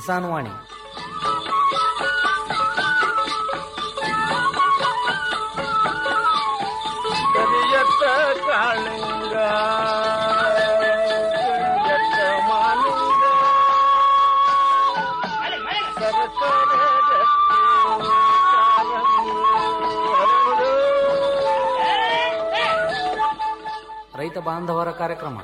ಕಿಸಾನ್ ವಾಣಿ ಕರಿಯತ್ತ ಕಾಳಿಂಗ ಕರಿಯತ್ತ ಮಾಲಿಂಗ ಸರಸರ ಗಟ್ಟಿ ಕಾಲಂಗಿ ಹರಳು. ರೈತ ಬಾಂಧವರ ಕಾರ್ಯಕ್ರಮ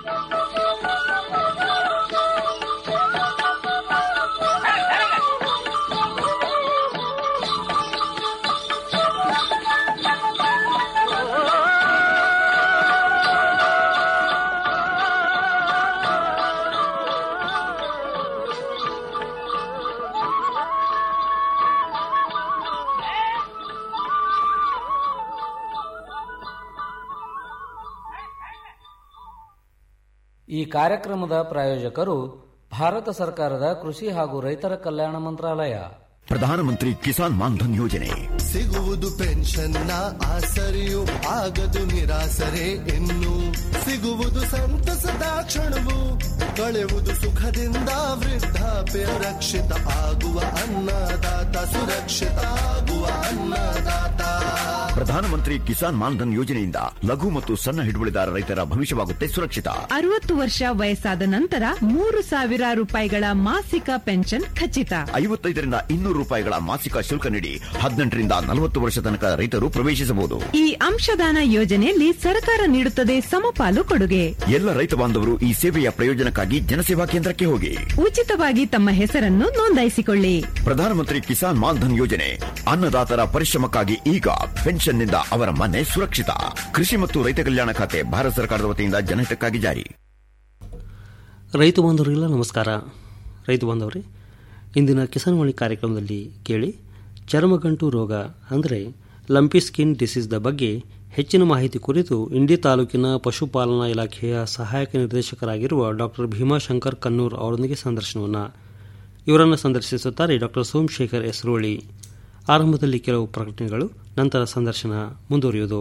ಈ ಕಾರ್ಯಕ್ರಮದ ಪ್ರಾಯೋಜಕರು ಭಾರತ ಸರ್ಕಾರದ ಕೃಷಿ ಹಾಗೂ ರೈತರ ಕಲ್ಯಾಣ ಮಂತ್ರಾಲಯ ಪ್ರಧಾನಮಂತ್ರಿ ಕಿಸಾನ್ ಮಾನ್ಧನ್ ಯೋಜನೆ ಸಿಗುವುದು ಪೆನ್ಷನ್ನ ಆಸರೆಯು ಆಗದು ನಿರಾಸರೆ ಇನ್ನು ಸಿಗುವುದು ಸಂತಸದ ಕ್ಷಣವು ಕಳೆವುದು ಸುಖದಿಂದ ವೃದ್ಧಾಪ್ಯ ರಕ್ಷಿತ ಆಗುವ ಅನ್ನದಾತ ಸುರಕ್ಷಿತ ಆಗುವ ಅನ್ನದಾತ ಪ್ರಧಾನಮಂತ್ರಿ ಕಿಸಾನ್ ಮಾನ್ಧನ್ ಯೋಜನೆಯಿಂದ ಲಘು ಮತ್ತು ಸಣ್ಣ ಹಿಡುವಳಿದಾರ ರೈತರ ಭವಿಷ್ಯವಾಗುತ್ತೆ ಸುರಕ್ಷಿತ ಅರವತ್ತು ವರ್ಷ ವಯಸ್ಸಾದ ನಂತರ ಮೂರು ಸಾವಿರ ರೂಪಾಯಿಗಳ ಮಾಸಿಕ ಪೆನ್ಷನ್ ಖಚಿತ ಐವತ್ತೈದರಿಂದ ಇನ್ನೂರು ರೂಪಾಯಿಗಳ ಮಾಸಿಕ ಶುಲ್ಕ ನೀಡಿ ಹದಿನೆಂಟರಿಂದ ನಲವತ್ತು ವರ್ಷ ತನಕ ರೈತರು ಪ್ರವೇಶಿಸಬಹುದು ಈ ಅಂಶದಾನ ಯೋಜನೆಯಲ್ಲಿ ಸರ್ಕಾರ ನೀಡುತ್ತದೆ ಸಮಪಾಲು ಕೊಡುಗೆ ಎಲ್ಲ ರೈತ ಬಾಂಧವರು ಈ ಸೇವೆಯ ಪ್ರಯೋಜನಕ್ಕಾಗಿ ಜನಸೇವಾ ಕೇಂದ್ರಕ್ಕೆ ಹೋಗಿ ಉಚಿತವಾಗಿ ತಮ್ಮ ಹೆಸರನ್ನು ನೋಂದಾಯಿಸಿಕೊಳ್ಳಿ ಪ್ರಧಾನಮಂತ್ರಿ ಕಿಸಾನ್ ಮಾನ್ಧನ್ ಯೋಜನೆ ಅನ್ನದಾತರ ಪರಿಶ್ರಮಕ್ಕಾಗಿ ಈಗ ಪೆನ್ಷನ್ನಿಂದ ಅವರ ಮನೆ ಸುರಕ್ಷಿತ ಕೃಷಿ ಮತ್ತು ರೈತ ಕಲ್ಯಾಣ ಖಾತೆ ಭಾರತ ಸರ್ಕಾರದ ವತಿಯಿಂದ ಜನಹಿತಕ್ಕಾಗಿ ಜಾರಿ ರೈತ ಬಾಂಧವರಿಗೆಲ್ಲ ನಮಸ್ಕಾರ ರೈತ ಬಾಂಧವರೇ ಇಂದಿನ ಕಿಸಾನ್ವಾಣಿ ಕಾರ್ಯಕ್ರಮದಲ್ಲಿ ಕೇಳಿ ಚರ್ಮಗಂಟು ರೋಗ ಅಂದರೆ ಲಂಪಿ ಸ್ಕಿನ್ ಡಿಸೀಸ್ದ ಬಗ್ಗೆ ಹೆಚ್ಚಿನ ಮಾಹಿತಿ ಕುರಿತು ಇಂಡಿ ತಾಲೂಕಿನ ಪಶುಪಾಲನಾ ಇಲಾಖೆಯ ಸಹಾಯಕ ನಿರ್ದೇಶಕರಾಗಿರುವ ಡಾಕ್ಟರ್ ಭೀಮಾಶಂಕರ್ ಕನ್ನೂರ್ ಅವರೊಂದಿಗೆ ಸಂದರ್ಶನವನ್ನು ಇವರನ್ನು ಸಂದರ್ಶಿಸುತ್ತಾರೆ ಡಾಕ್ಟರ್ ಸೋಮಶೇಖರ್ ಎಸ್ರೋಳಿ ಆರಂಭದಲ್ಲಿ ಕೆಲವು ಪ್ರಕಟಣೆಗಳು ನಂತರ ಸಂದರ್ಶನ ಮುಂದುವರಿಯುವುದು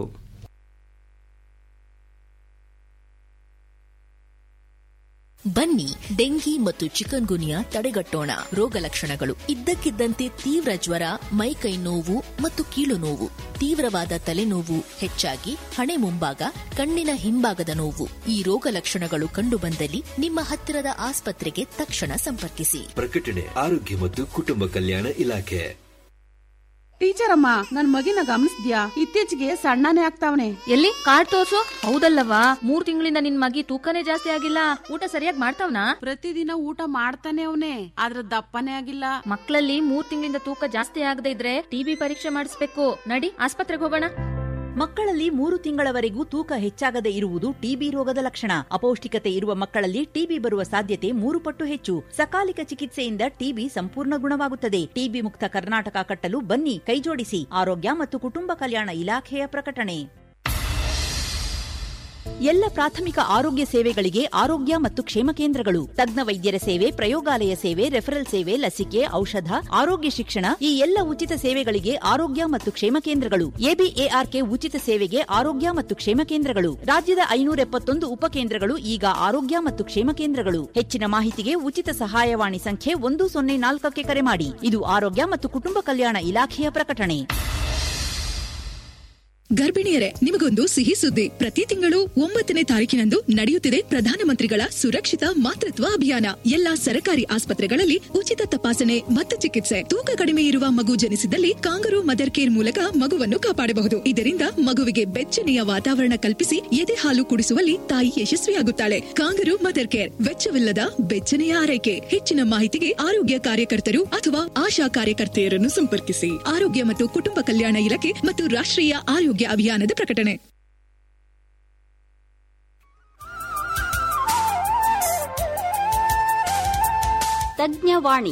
ಬನ್ನಿ ಡೆಂಗಿ ಮತ್ತು ಚಿಕನ್ ಗುನಿಯಾ ತಡೆಗಟ್ಟೋಣ ರೋಗ ಲಕ್ಷಣಗಳು ಇದ್ದಕ್ಕಿದ್ದಂತೆ ತೀವ್ರ ಜ್ವರ ಮೈಕೈ ನೋವು ಮತ್ತು ಕೀಲು ನೋವು ತೀವ್ರವಾದ ತಲೆನೋವು ಹೆಚ್ಚಾಗಿ ಹಣೆ ಮುಂಭಾಗ ಕಣ್ಣಿನ ಹಿಂಭಾಗದ ನೋವು ಈ ರೋಗ ಲಕ್ಷಣಗಳು ಕಂಡುಬಂದಲ್ಲಿ ನಿಮ್ಮ ಹತ್ತಿರದ ಆಸ್ಪತ್ರೆಗೆ ತಕ್ಷಣ ಸಂಪರ್ಕಿಸಿ ಪ್ರಕಟಣೆ ಆರೋಗ್ಯ ಮತ್ತು ಕುಟುಂಬ ಕಲ್ಯಾಣ ಇಲಾಖೆ ಟೀಚರ್ ಅಮ್ಮ ನನ್ ಮಗಿನ ಗಮನಿಸ್ದ್ಯಾ ಇತ್ತೀಚೆಗೆ ಸಣ್ಣನೇ ಆಗ್ತಾವನೆ ಎಲ್ಲಿ ಕಾರ್ಡ್ ತೋರ್ಸು ಹೌದಲ್ಲವಾ ಮೂರ್ ತಿಂಗಳಿಂದ ನಿನ್ ಮಗಿ ತೂಕನೇ ಜಾಸ್ತಿ ಆಗಿಲ್ಲ ಊಟ ಸರಿಯಾಗಿ ಮಾಡ್ತಾವ್ನಾ ಪ್ರತಿದಿನ ಊಟ ಮಾಡ್ತಾನೆ ಅವನೇ ಆದ್ರ ದಪ್ಪನೇ ಆಗಿಲ್ಲ ಮಕ್ಕಳಲ್ಲಿ ಮೂರ್ ತಿಂಗಳಿಂದ ತೂಕ ಜಾಸ್ತಿ ಆಗದೆ ಇದ್ರೆ ಟಿಬಿ ಪರೀಕ್ಷೆ ಮಾಡಿಸ್ಬೇಕು ನಡಿ ಆಸ್ಪತ್ರೆಗೆ ಹೋಗೋಣ ಮಕ್ಕಳಲ್ಲಿ ಮೂರು ತಿಂಗಳವರೆಗೂ ತೂಕ ಹೆಚ್ಚಾಗದೆ ಇರುವುದು ಟಿಬಿ ರೋಗದ ಲಕ್ಷಣ ಅಪೌಷ್ಟಿಕತೆ ಇರುವ ಮಕ್ಕಳಲ್ಲಿ ಟಿಬಿ ಬರುವ ಸಾಧ್ಯತೆ ಮೂರು ಪಟ್ಟು ಹೆಚ್ಚು ಸಕಾಲಿಕ ಚಿಕಿತ್ಸೆಯಿಂದ ಟಿಬಿ ಸಂಪೂರ್ಣ ಗುಣವಾಗುತ್ತದೆ ಟಿಬಿ ಮುಕ್ತ ಕರ್ನಾಟಕ ಕಟ್ಟಲು ಬನ್ನಿ ಕೈಜೋಡಿಸಿ ಆರೋಗ್ಯ ಮತ್ತು ಕುಟುಂಬ ಕಲ್ಯಾಣ ಇಲಾಖೆಯ ಪ್ರಕಟಣೆ ಎಲ್ಲ ಪ್ರಾಥಮಿಕ ಆರೋಗ್ಯ ಸೇವೆಗಳಿಗೆ ಆರೋಗ್ಯ ಮತ್ತು ಕ್ಷೇಮ ಕೇಂದ್ರಗಳು ತಜ್ಞ ವೈದ್ಯರ ಸೇವೆ ಪ್ರಯೋಗಾಲಯ ಸೇವೆ ರೆಫರಲ್ ಸೇವೆ ಲಸಿಕೆ ಔಷಧ ಆರೋಗ್ಯ ಶಿಕ್ಷಣ ಈ ಎಲ್ಲ ಉಚಿತ ಸೇವೆಗಳಿಗೆ ಆರೋಗ್ಯ ಮತ್ತು ಕ್ಷೇಮ ಕೇಂದ್ರಗಳು ಎಬಿಎಆರ್ಕೆ ಉಚಿತ ಸೇವೆಗೆ ಆರೋಗ್ಯ ಮತ್ತು ಕ್ಷೇಮ ಕೇಂದ್ರಗಳು ರಾಜ್ಯದ ಐನೂರ ಎಪ್ಪತ್ತೊಂದು ಉಪಕೇಂದ್ರಗಳು ಈಗ ಆರೋಗ್ಯ ಮತ್ತು ಕ್ಷೇಮ ಕೇಂದ್ರಗಳು ಹೆಚ್ಚಿನ ಮಾಹಿತಿಗೆ ಉಚಿತ ಸಹಾಯವಾಣಿ ಸಂಖ್ಯೆ ಒಂದು ಸೊನ್ನೆ ನಾಲ್ಕಕ್ಕೆ ಕರೆ ಮಾಡಿ ಇದು ಆರೋಗ್ಯ ಮತ್ತು ಕುಟುಂಬ ಕಲ್ಯಾಣ ಇಲಾಖೆಯ ಪ್ರಕಟಣೆ ಗರ್ಭಿಣಿಯರೇ ನಿಮಗೊಂದು ಸಿಹಿ ಸುದ್ದಿ ಪ್ರತಿ ತಿಂಗಳು ಒಂಬತ್ತನೇ ತಾರೀಕಿನಂದು ನಡೆಯುತ್ತಿದೆ ಪ್ರಧಾನಮಂತ್ರಿಗಳ ಸುರಕ್ಷಿತ ಮಾತೃತ್ವ ಅಭಿಯಾನ ಎಲ್ಲಾ ಸರ್ಕಾರಿ ಆಸ್ಪತ್ರೆಗಳಲ್ಲಿ ಉಚಿತ ತಪಾಸಣೆ ಮತ್ತು ಚಿಕಿತ್ಸೆ ತೂಕ ಕಡಿಮೆ ಇರುವ ಮಗು ಜನಿಸಿದಲ್ಲಿ ಕಾಂಗರು ಮದರ್ ಕೇರ್ ಮೂಲಕ ಮಗುವನ್ನು ಕಾಪಾಡಬಹುದು ಇದರಿಂದ ಮಗುವಿಗೆ ಬೆಚ್ಚನೆಯ ವಾತಾವರಣ ಕಲ್ಪಿಸಿ ಎದೆ ಹಾಲು ಕುಡಿಸುವಲ್ಲಿ ತಾಯಿ ಯಶಸ್ವಿಯಾಗುತ್ತಾಳೆ ಕಾಂಗರು ಮದರ್ ಕೇರ್ ವೆಚ್ಚವಿಲ್ಲದ ಬೆಚ್ಚನೆಯ ಆರೈಕೆ ಹೆಚ್ಚಿನ ಮಾಹಿತಿಗೆ ಆರೋಗ್ಯ ಕಾರ್ಯಕರ್ತರು ಅಥವಾ ಆಶಾ ಕಾರ್ಯಕರ್ತೆಯರನ್ನು ಸಂಪರ್ಕಿಸಿ ಆರೋಗ್ಯ ಮತ್ತು ಕುಟುಂಬ ಕಲ್ಯಾಣ ಇಲಾಖೆ ಮತ್ತು ರಾಷ್ಟ್ರೀಯ ಆರೋಗ್ಯ ಅಭಿಯಾನದ ಪ್ರಕಟಣೆ ತಜ್ಞವಾಣಿ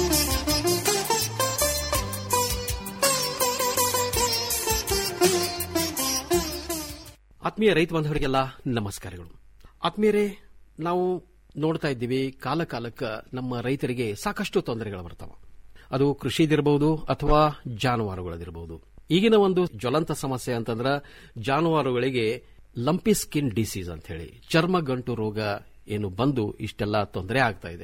ಆತ್ಮೀಯ ರೈತ ಬಾಂಧವರಿಗೆಲ್ಲ ನಮಸ್ಕಾರಗಳು ಆತ್ಮೀಯರೇ ನಾವು ನೋಡ್ತಾ ಇದ್ದೀವಿ ಕಾಲ ಕಾಲಕ್ಕೆ ನಮ್ಮ ರೈತರಿಗೆ ಸಾಕಷ್ಟು ತೊಂದರೆಗಳು ಬರ್ತಾವ ಅದು ಕೃಷಿದಿರಬಹುದು ಅಥವಾ ಜಾನುವಾರುಗಳದಿರಬಹುದು ಈಗಿನ ಒಂದು ಜ್ವಲಂತ ಸಮಸ್ಯೆ ಅಂತಂದ್ರ ಜಾನುವಾರುಗಳಿಗೆ ಲಂಪಿ ಸ್ಕಿನ್ ಡಿಸೀಸ್ ಅಂತ ಹೇಳಿ ಚರ್ಮ ಗಂಟು ರೋಗ ಏನು ಬಂದು ಇಷ್ಟೆಲ್ಲ ತೊಂದರೆ ಆಗ್ತಾ ಇದೆ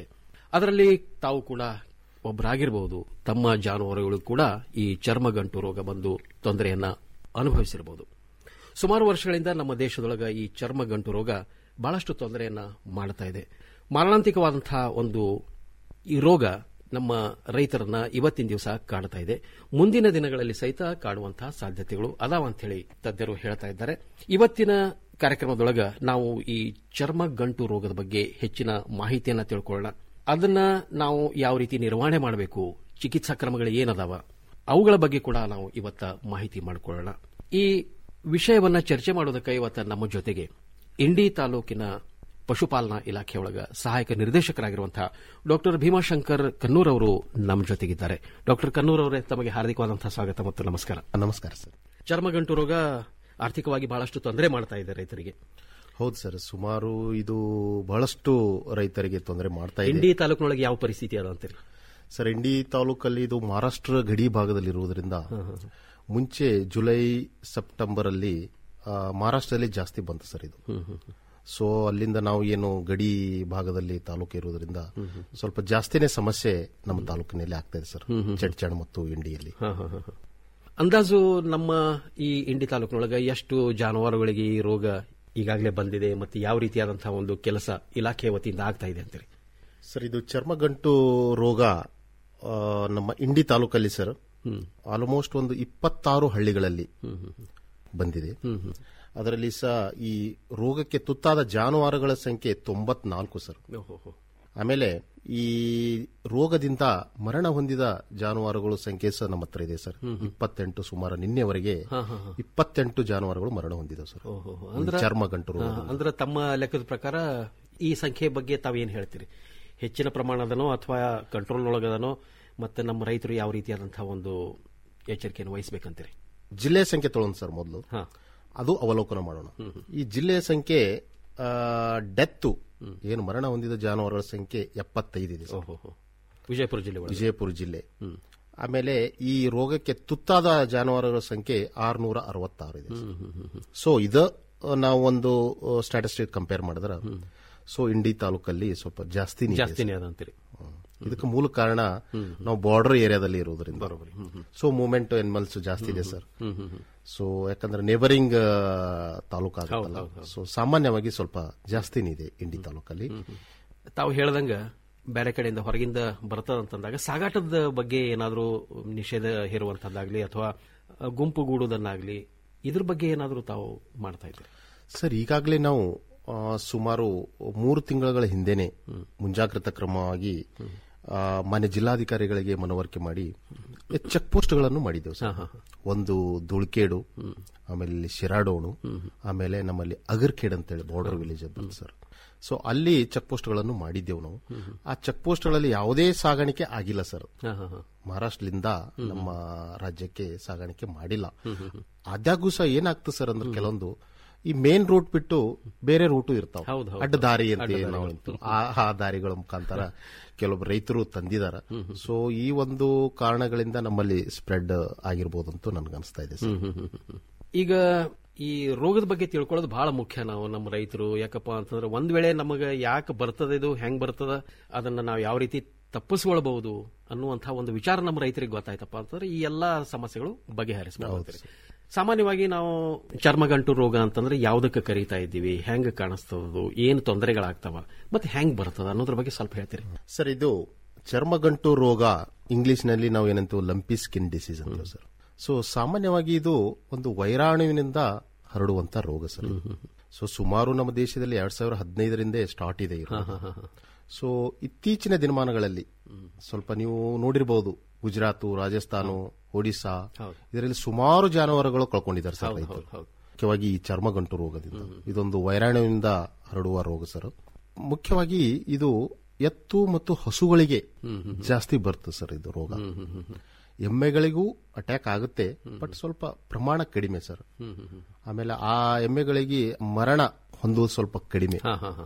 ಅದರಲ್ಲಿ ತಾವು ಕೂಡ ಒಬ್ಬರಾಗಿರಬಹುದು ತಮ್ಮ ಜಾನುವಾರುಗಳು ಕೂಡ ಈ ಚರ್ಮಗಂಟು ರೋಗ ಬಂದು ತೊಂದರೆಯನ್ನ ಅನುಭವಿಸಿರಬಹುದು ಸುಮಾರು ವರ್ಷಗಳಿಂದ ನಮ್ಮ ದೇಶದೊಳಗ ಈ ಚರ್ಮಗಂಟು ರೋಗ ಬಹಳಷ್ಟು ತೊಂದರೆಯನ್ನ ಮಾಡ್ತಾ ಇದೆ ಮಾರಣಾಂತಿಕವಾದಂತಹ ಒಂದು ಈ ರೋಗ ನಮ್ಮ ರೈತರನ್ನ ಇವತ್ತಿನ ದಿವಸ ಕಾಡ್ತಾ ಇದೆ ಮುಂದಿನ ದಿನಗಳಲ್ಲಿ ಸಹಿತ ಕಾಡುವಂತಹ ಸಾಧ್ಯತೆಗಳು ಅದಾವ ಅಂತ ಹೇಳಿ ತಜ್ಞರು ಹೇಳ್ತಾ ಇದ್ದಾರೆ ಇವತ್ತಿನ ಕಾರ್ಯಕ್ರಮದೊಳಗ ನಾವು ಈ ಚರ್ಮ ಗಂಟು ರೋಗದ ಬಗ್ಗೆ ಹೆಚ್ಚಿನ ಮಾಹಿತಿಯನ್ನ ತಿಳ್ಕೊಳ್ಳೋಣ ಅದನ್ನ ನಾವು ಯಾವ ರೀತಿ ನಿರ್ವಹಣೆ ಮಾಡಬೇಕು ಚಿಕಿತ್ಸಾ ಕ್ರಮಗಳು ಏನದಾವ ಅವುಗಳ ಬಗ್ಗೆ ಕೂಡ ನಾವು ಇವತ್ತ ಮಾಹಿತಿ ಮಾಡಿಕೊಳ್ಳೋಣ ಈ ವಿಷಯವನ್ನ ಚರ್ಚೆ ಮಾಡೋದಕ್ಕೆ ಇವತ್ತ ನಮ್ಮ ಜೊತೆಗೆ ಇಂಡಿ ತಾಲೂಕಿನ ಪಶುಪಾಲನಾ ಇಲಾಖೆಯೊಳಗ ಸಹಾಯಕ ನಿರ್ದೇಶಕರಾಗಿರುವಂತಹ ಡಾಕ್ಟರ್ ಭೀಮಾಶಂಕರ್ ಕನ್ನೂರ್ ಅವರು ನಮ್ಮ ಜೊತೆಗಿದ್ದಾರೆ ಡಾಕ್ಟರ್ ಕನ್ನೂರ್ ಅವರೇ ತಮಗೆ ಹಾರ್ದಿಕವಾದಂತಹ ಸ್ವಾಗತ ಮತ್ತು ನಮಸ್ಕಾರ ನಮಸ್ಕಾರ ಸರ್ ಚರ್ಮಗಂಟು ರೋಗ ಆರ್ಥಿಕವಾಗಿ ಬಹಳಷ್ಟು ತೊಂದರೆ ಮಾಡ್ತಾ ಇದೆ ರೈತರಿಗೆ ಹೌದು ಸರ್ ಸುಮಾರು ಇದು ಬಹಳಷ್ಟು ರೈತರಿಗೆ ತೊಂದರೆ ಮಾಡ್ತಾ ಇದೆ ಇಂಡಿ ತಾಲೂಕಿನೊಳಗೆ ಯಾವ ಪರಿಸ್ಥಿತಿ ಅದ ಅಂತೀರಿ ಸರ್ ಇಂಡಿ ತಾಲೂಕಲ್ಲಿ ಇದು ಮಹಾರಾಷ್ಟ್ರ ಗಡಿ ಭಾಗದಲ್ಲಿರುವುದರಿಂದ ಮುಂಚೆ ಜುಲೈ ಸೆಪ್ಟೆಂಬರ್ ಅಲ್ಲಿ ಆ, ಮಹಾರಾಷ್ಟ್ರದಲ್ಲಿ ಜಾಸ್ತಿ ಬಂತು ಸರ್ ಇದು ಸೊ ಅಲ್ಲಿಂದ ನಾವು ಏನು ಗಡಿ ಭಾಗದಲ್ಲಿ ತಾಲೂಕು ಇರುವುದರಿಂದ ಸ್ವಲ್ಪ ಜಾಸ್ತಿನೇ ಸಮಸ್ಯೆ ನಮ್ಮ ತಾಲೂಕಿನಲ್ಲಿ ಆಗ್ತಾ ಇದೆ ಸರ್ ಚಡ್ಚಣ್ ಮತ್ತು ಇಂಡಿಯಲ್ಲಿ ಹ, ಹ, ಹ, ಹ. ಅಂದಾಜು ನಮ್ಮ ಈ ಇಂಡಿ ತಾಲೂಕಿನೊಳಗ ಎಷ್ಟು ಜಾನುವಾರುಗಳಿಗೆ ಈ ರೋಗ ಈಗಾಗಲೇ ಬಂದಿದೆ ಮತ್ತು ಯಾವ ರೀತಿಯಾದಂತಹ ಒಂದು ಕೆಲಸ ಇಲಾಖೆ ವತಿಯಿಂದ ಆಗ್ತಾ ಇದೆ ಅಂತೀರಿ ಸರ್ ಇದು ಚರ್ಮಗಂಟು ರೋಗ ಆ, ನಮ್ಮ ಇಂಡಿ ತಾಲೂಕಲ್ಲಿ ಸರ್ ಆಲ್ಮೋಸ್ಟ್ ಒಂದು ಇಪ್ಪತ್ತಾರು ಹಳ್ಳಿಗಳಲ್ಲಿ ಬಂದಿದೆ ಅದರಲ್ಲಿ ಸಹ ಈ ರೋಗಕ್ಕೆ ತುತ್ತಾದ ಜಾನುವಾರುಗಳ ಸಂಖ್ಯೆ ತೊಂಬತ್ನಾಲ್ಕು ಸರ್ ಓಹೋ ಆಮೇಲೆ ಈ ರೋಗದಿಂದ ಮರಣ ಹೊಂದಿದ ಜಾನುವಾರುಗಳ ಸಂಖ್ಯೆ ಸಹ ನಮ್ಮ ಹತ್ರ ಇದೆ ಸರ್ ಇಪ್ಪತ್ತೆಂಟು ಸುಮಾರು ನಿನ್ನೆವರೆಗೆ ಹಾ, ಹಾ, ಹಾ. ಇಪ್ಪತ್ತೆಂಟು ಜಾನುವಾರುಗಳು ಮರಣ ಹೊಂದಿದವು ಸರ್ ಅಂದ್ರ ಈ ಚರ್ಮಗಂಟು ರೋಗ ಹಾ, ಅಂದ್ರೆ ತಮ್ಮ ಲೆಕ್ಕದ ಪ್ರಕಾರ ಈ ಸಂಖ್ಯೆ ಬಗ್ಗೆ ತಾವೇನು ಹೇಳ್ತೀರಿ ಹೆಚ್ಚಿನ ಪ್ರಮಾಣದನೋ ಅಥವಾ ಕಂಟ್ರೋಲ್ ಒಳಗದನೋ ಮತ್ತೆ ನಮ್ಮ ರೈತರು ಯಾವ ರೀತಿಯಾದಂತಹ ಒಂದು ಎಚ್ಚರಿಕೆಯನ್ನು ವಹಿಸಬೇಕಂತೀರಿ ಜಿಲ್ಲೆಯ ಸಂಖ್ಯೆ ತೊಗೊಂಡ್ ಸರ್ ಮೊದಲು ಅದು ಅವಲೋಕನ ಮಾಡೋಣ ಈ ಜಿಲ್ಲೆಯ ಸಂಖ್ಯೆ ಡೆತ್ತು ಏನು ಮರಣ ಹೊಂದಿದ ಜಾನುವಾರುಗಳ ಸಂಖ್ಯೆ ಎಪ್ಪತ್ತೈದಿದೆ ಸರ್. ವಿಜಯಪುರ ಜಿಲ್ಲೆ ಒಳಗೆ. ವಿಜಯಪುರ ಜಿಲ್ಲೆ ಆಮೇಲೆ ಈ ರೋಗಕ್ಕೆ ತುತ್ತಾದ ಜಾನುವಾರುಗಳ ಸಂಖ್ಯೆ ಆರ್ನೂರ ಅರವತ್ತಾರು ಇದೆ ಸೊ ಇದ ಆ, ನಾವು ಒಂದು ಸ್ಟ್ಯಾಟಿಸ್ಟಿಕ್ ಕಂಪೇರ್ ಮಾಡಿದ್ರೆ ಸೊ ಇಂಡಿ ತಾಲೂಕಲ್ಲಿ ಸ್ವಲ್ಪ ಜಾಸ್ತಿನೇ ಇದೆ ಜಾಸ್ತಿನೇ ಸರ್. ಅದ ಅಂತೀರಿ ಇದಕ್ಕೆ ಮೂಲ ಕಾರಣ ನಾವು ಬಾರ್ಡರ್ ಏರಿಯಾದಲ್ಲಿ ಇರೋದ್ರಿಂದ ಸೊ ಮೂವ್ಮೆಂಟ್ ಎನಿಮಲ್ಸ್ ಜಾಸ್ತಿ ಇದೆ ಸರ್ ಸೊ ಯಾಕಂದ್ರೆ ನೇಬರಿಂಗ್ ತಾಲೂಕು ಆಗುತ್ತಲ್ಲ ಸೊ ಸಾಮಾನ್ಯವಾಗಿ ಸ್ವಲ್ಪ ಜಾಸ್ತಿನೇ ಇದೆ ಇಂಡಿ ತಾಲೂಕಲ್ಲಿ ತಾವು ಹೇಳ್ದಂಗ ಬೇರೆ ಕಡೆಯಿಂದ ಹೊರಗಿಂದ ಬರ್ತದಂತಂದಾಗ ಸಾಗಾಟದ ಬಗ್ಗೆ ಏನಾದರೂ ನಿಷೇಧ ಹೇರುವಂತದ್ದಾಗ್ಲಿ ಅಥವಾ ಗುಂಪುಗೂಡುವುದನ್ನಾಗ್ಲಿ ಇದ್ರ ಬಗ್ಗೆ ಏನಾದರೂ ತಾವು ಮಾಡ್ತಾ ಇದ್ದೀರಿ ಸರ್ ಈಗಾಗಲೇ ನಾವು ಆ, ಸುಮಾರು ಮೂರು ತಿಂಗಳ ಹಿಂದೆನೆ ಮುಂಜಾಗ್ರತಾ ಕ್ರಮವಾಗಿ ಆ, ಮಾನ್ಯ ಜಿಲ್ಲಾಧಿಕಾರಿಗಳಿಗೆ ಮನವರಿಕೆ ಮಾಡಿ ಚೆಕ್ ಪೋಸ್ಟ್ಗಳನ್ನು ಮಾಡಿದ್ದೆವು ಸರ್ ಒಂದು ಧೂಳ್ಕೇಡು ಆಮೇಲೆ ಇಲ್ಲಿ ಶಿರಾಡೋಣು ಆಮೇಲೆ ನಮ್ಮಲ್ಲಿ ಅಗರ್ಖೇಡ್ ಅಂತೇಳಿ ಬಾರ್ಡರ್ ವಿಲೇಜ್ ಅಂತ ಸರ್ ಸೊ ಅಲ್ಲಿ ಚೆಕ್ ಪೋಸ್ಟ್ಗಳನ್ನು ಮಾಡಿದ್ದೆವು ನಾವು ಆ ಚೆಕ್ ಪೋಸ್ಟ್ಗಳಲ್ಲಿ ಯಾವುದೇ ಸಾಗಾಣಿಕೆ ಆಗಿಲ್ಲ ಸರ್ ಮಹಾರಾಷ್ಟ್ರದಿಂದ ನಮ್ಮ ರಾಜ್ಯಕ್ಕೆ ಸಾಗಾಣಿಕೆ ಮಾಡಿಲ್ಲ ಆದಾಗ್ಯೂ ಸಹ ಏನಾಗ್ತದೆ ಸರ್ ಅಂದ್ರೆ ಕೆಲವೊಂದು ಈ ಮೇನ್ ರೂಟ್ ಬಿಟ್ಟು ಬೇರೆ ರೂಟು ಇರ್ತಾವ ಹೌದು, ಹೌದು. ಅಡ್ಡ ದಾರಿ ಅಂತ ಅಡ್ಡ ಏನ್ ನಾವು ದಾರಿಗಳು. ಅಂತೀವಿ. ಆ ಆ ದಾರಿಗಳ ಮುಖಾಂತರ ಕೆಲವೊಬ್ಬ ರೈತರು ತಂದಿದಾರ ಸೊ ಈ ಒಂದು ಕಾರಣಗಳಿಂದ ನಮ್ಮಲ್ಲಿ ಸ್ಪ್ರೆಡ್ ಆಗಿರ್ಬೋದು ಅಂತ ನನ್ಗೆ ಅನಿಸ್ತಾ ಇದೆ ಸರ್ ಈಗ ಈ ರೋಗದ ಬಗ್ಗೆ ತಿಳ್ಕೊಳ್ಳೋದು ಬಹಳ ಮುಖ್ಯ ನಾವು ನಮ್ಮ ರೈತರು ಯಾಕಪ್ಪ ಅಂತಂದ್ರೆ ಒಂದ್ ವೇಳೆ ನಮಗೆ ಯಾಕೆ ಬರ್ತದ ಇದು ಹೆಂಗ್ ಬರ್ತದ ಅದನ್ನ ನಾವು ಯಾವ ರೀತಿ ತಪ್ಪಿಸ್ಕೊಳ್ಬಹುದು ಅನ್ನುವಂತಹ ಒಂದು ವಿಚಾರ ನಮ್ಮ ರೈತರಿಗೆ ಗೊತ್ತಾಯ್ತಪ್ಪ ಅಂತಂದ್ರೆ ಈ ಎಲ್ಲಾ ಸಮಸ್ಯೆಗಳು ಬಗೆಹರಿಸಬಹುದು ಸಾಮಾನ್ಯವಾಗಿ ನಾವು ಚರ್ಮಗಂಟು ರೋಗ ಅಂತಂದ್ರೆ ಯಾವ್ದಕ್ಕೆ ಕರೀತಾ ಇದ್ದೀವಿ ಹೆಂಗ್ ಕಾಣಿಸ್ತದ ಏನು ತೊಂದರೆಗಳಾಗ್ತಾವ ಮತ್ತೆ ಹೆಂಗ್ ಬರ್ತದ ಅನ್ನೋದ್ರ ಬಗ್ಗೆ ಸ್ವಲ್ಪ ಹೇಳ್ತೀರಿ ಸರ್ ಇದು ಚರ್ಮಗಂಟು ರೋಗ ಇಂಗ್ಲಿಷ್ ನಲ್ಲಿ ನಾವು ಏನಂತೀವಿ ಲಂಪಿ ಸ್ಕಿನ್ ಡಿಸೀಸ್ ಅಂತೀವಿ ಸರ್ ಸೊ ಸಾಮಾನ್ಯವಾಗಿ ಇದು ಒಂದು ವೈರಾಣುವಿನಿಂದ ಹರಡುವಂತ ರೋಗ ಸರ್ ಸೊ ಸುಮಾರು ನಮ್ಮ ದೇಶದಲ್ಲಿ ಎರಡ್ ಸಾವಿರ ಹದಿನೈದರಿಂದ ಸ್ಟಾರ್ಟ್ ಇದೆ ಈ ರೋಗ. ಸೊ ಇತ್ತೀಚಿನ ದಿನಮಾನಗಳಲ್ಲಿ ಸ್ವಲ್ಪ ನೀವು ನೋಡಿರಬಹುದು ಗುಜರಾತ್ ರಾಜಸ್ಥಾನ ಒಡಿಶಾ ಇದರಲ್ಲಿ ಸುಮಾರು ಜಾನುವಾರುಗಳು ಕಳ್ಕೊಂಡಿದ್ದಾರೆ ಸರ್ ರೈತರು ಮುಖ್ಯವಾಗಿ ಈ ಚರ್ಮಗಂಟು ರೋಗದಿಂದ ಇದೊಂದು ವೈರಾಣುವಿನಿಂದ ಹರಡುವ ರೋಗ ಸರ್ ಮುಖ್ಯವಾಗಿ ಇದು ಎತ್ತು ಮತ್ತು ಹಸುಗಳಿಗೆ ಜಾಸ್ತಿ ಬರ್ತದೆ ಸರ್ ಇದು ರೋಗ ಎಮ್ಮೆಗಳಿಗೂ ಅಟ್ಯಾಕ್ ಆಗುತ್ತೆ ಬಟ್ ಸ್ವಲ್ಪ ಪ್ರಮಾಣ ಕಡಿಮೆ ಸರ್ ಆಮೇಲೆ ಆ ಎಮ್ಮೆಗಳಿಗೆ ಮರಣ ಹೊಂದುವುದು ಸ್ವಲ್ಪ ಕಡಿಮೆ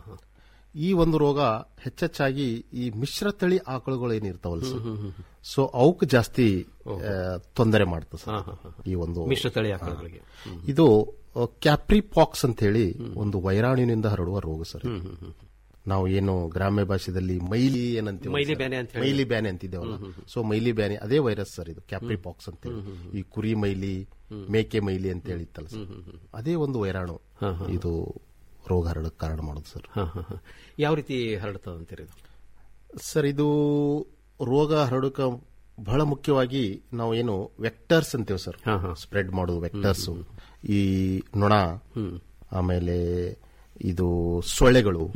ಈ ಒಂದು ರೋಗ ಹೆಚ್ಚೆಚ್ಚಾಗಿ ಈ ಮಿಶ್ರ ತಳಿ ಆಕಳುಗಳು ಏನಿರ್ತಾವಲ್ಲ ಸರ್ ಸೊ ಅವಕ್ಕೆ ಜಾಸ್ತಿ ಆ, ತೊಂದರೆ ಮಾಡ್ತದೆ ಸರ್ ಈ ಒಂದು ಮಿಶ್ರ ತಳಿ ಆಕಳುಗಳಿಗೆ. ಹಾ. ಇದು ಕ್ಯಾಪ್ರಿಪಾಕ್ಸ್ ಅಂತ ಹೇಳಿ ಒಂದು ವೈರಾಣುವಿನಿಂದ ಹರಡುವ ರೋಗ ಸರ್ ಇದು. ನಾವು ಏನು ಗ್ರಾಮ್ಯ ಭಾಷೆದಲ್ಲಿ ಮೈಲಿ ಏನಂತೀವಿ ಮೈಲಿ ಬ್ಯಾನೆ ಅಂತ ಹೇಳಿ. ಮೈಲಿ ಬ್ಯಾನೆ ಅಂತಿದ್ದೇವಲ್ಲ ಸೊ ಮೈಲಿ ಬ್ಯಾನೆ ಅದೇ ವೈರಸ್ ಸರ್ ಇದು ಕ್ಯಾಪ್ರಿ ಪಾಕ್ಸ್ ಅಂತ ಹೇಳಿ ಈ ಕುರಿ ಮೈಲಿ ಮೇಕೆ ಮೈಲಿ ಅಂತ ಹೇಳಿತ್ತಲ್ಲ ಸರ್ ಅದೇ ಒಂದು ವೈರಾಣು ಇದು ರೋಗ ಹರಡಕ್ಕೆ ಕಾರಣ ಮಾಡೋದು ಸರ್ ಹ, ಹ, ಹ. ಯಾವ ರೀತಿ ಹರಡ್ತದೆ ಅಂತೀರಿ ಇದು ಸರ್ ಇದು ರೋಗ ಹರಡಕ ಬಹಳ ಮುಖ್ಯವಾಗಿ ನಾವು ಏನು ವೆಕ್ಟರ್ಸ್ ಅಂತೀವಿ ಸರ್ ಸ್ಪ್ರೆಡ್ ಮಾಡೋದು ವೆಕ್ಟರ್ಸ್ ಈ ನೊಣ ಆಮೇಲೆ ಇದು ಸೊಳ್ಳೆಗಳು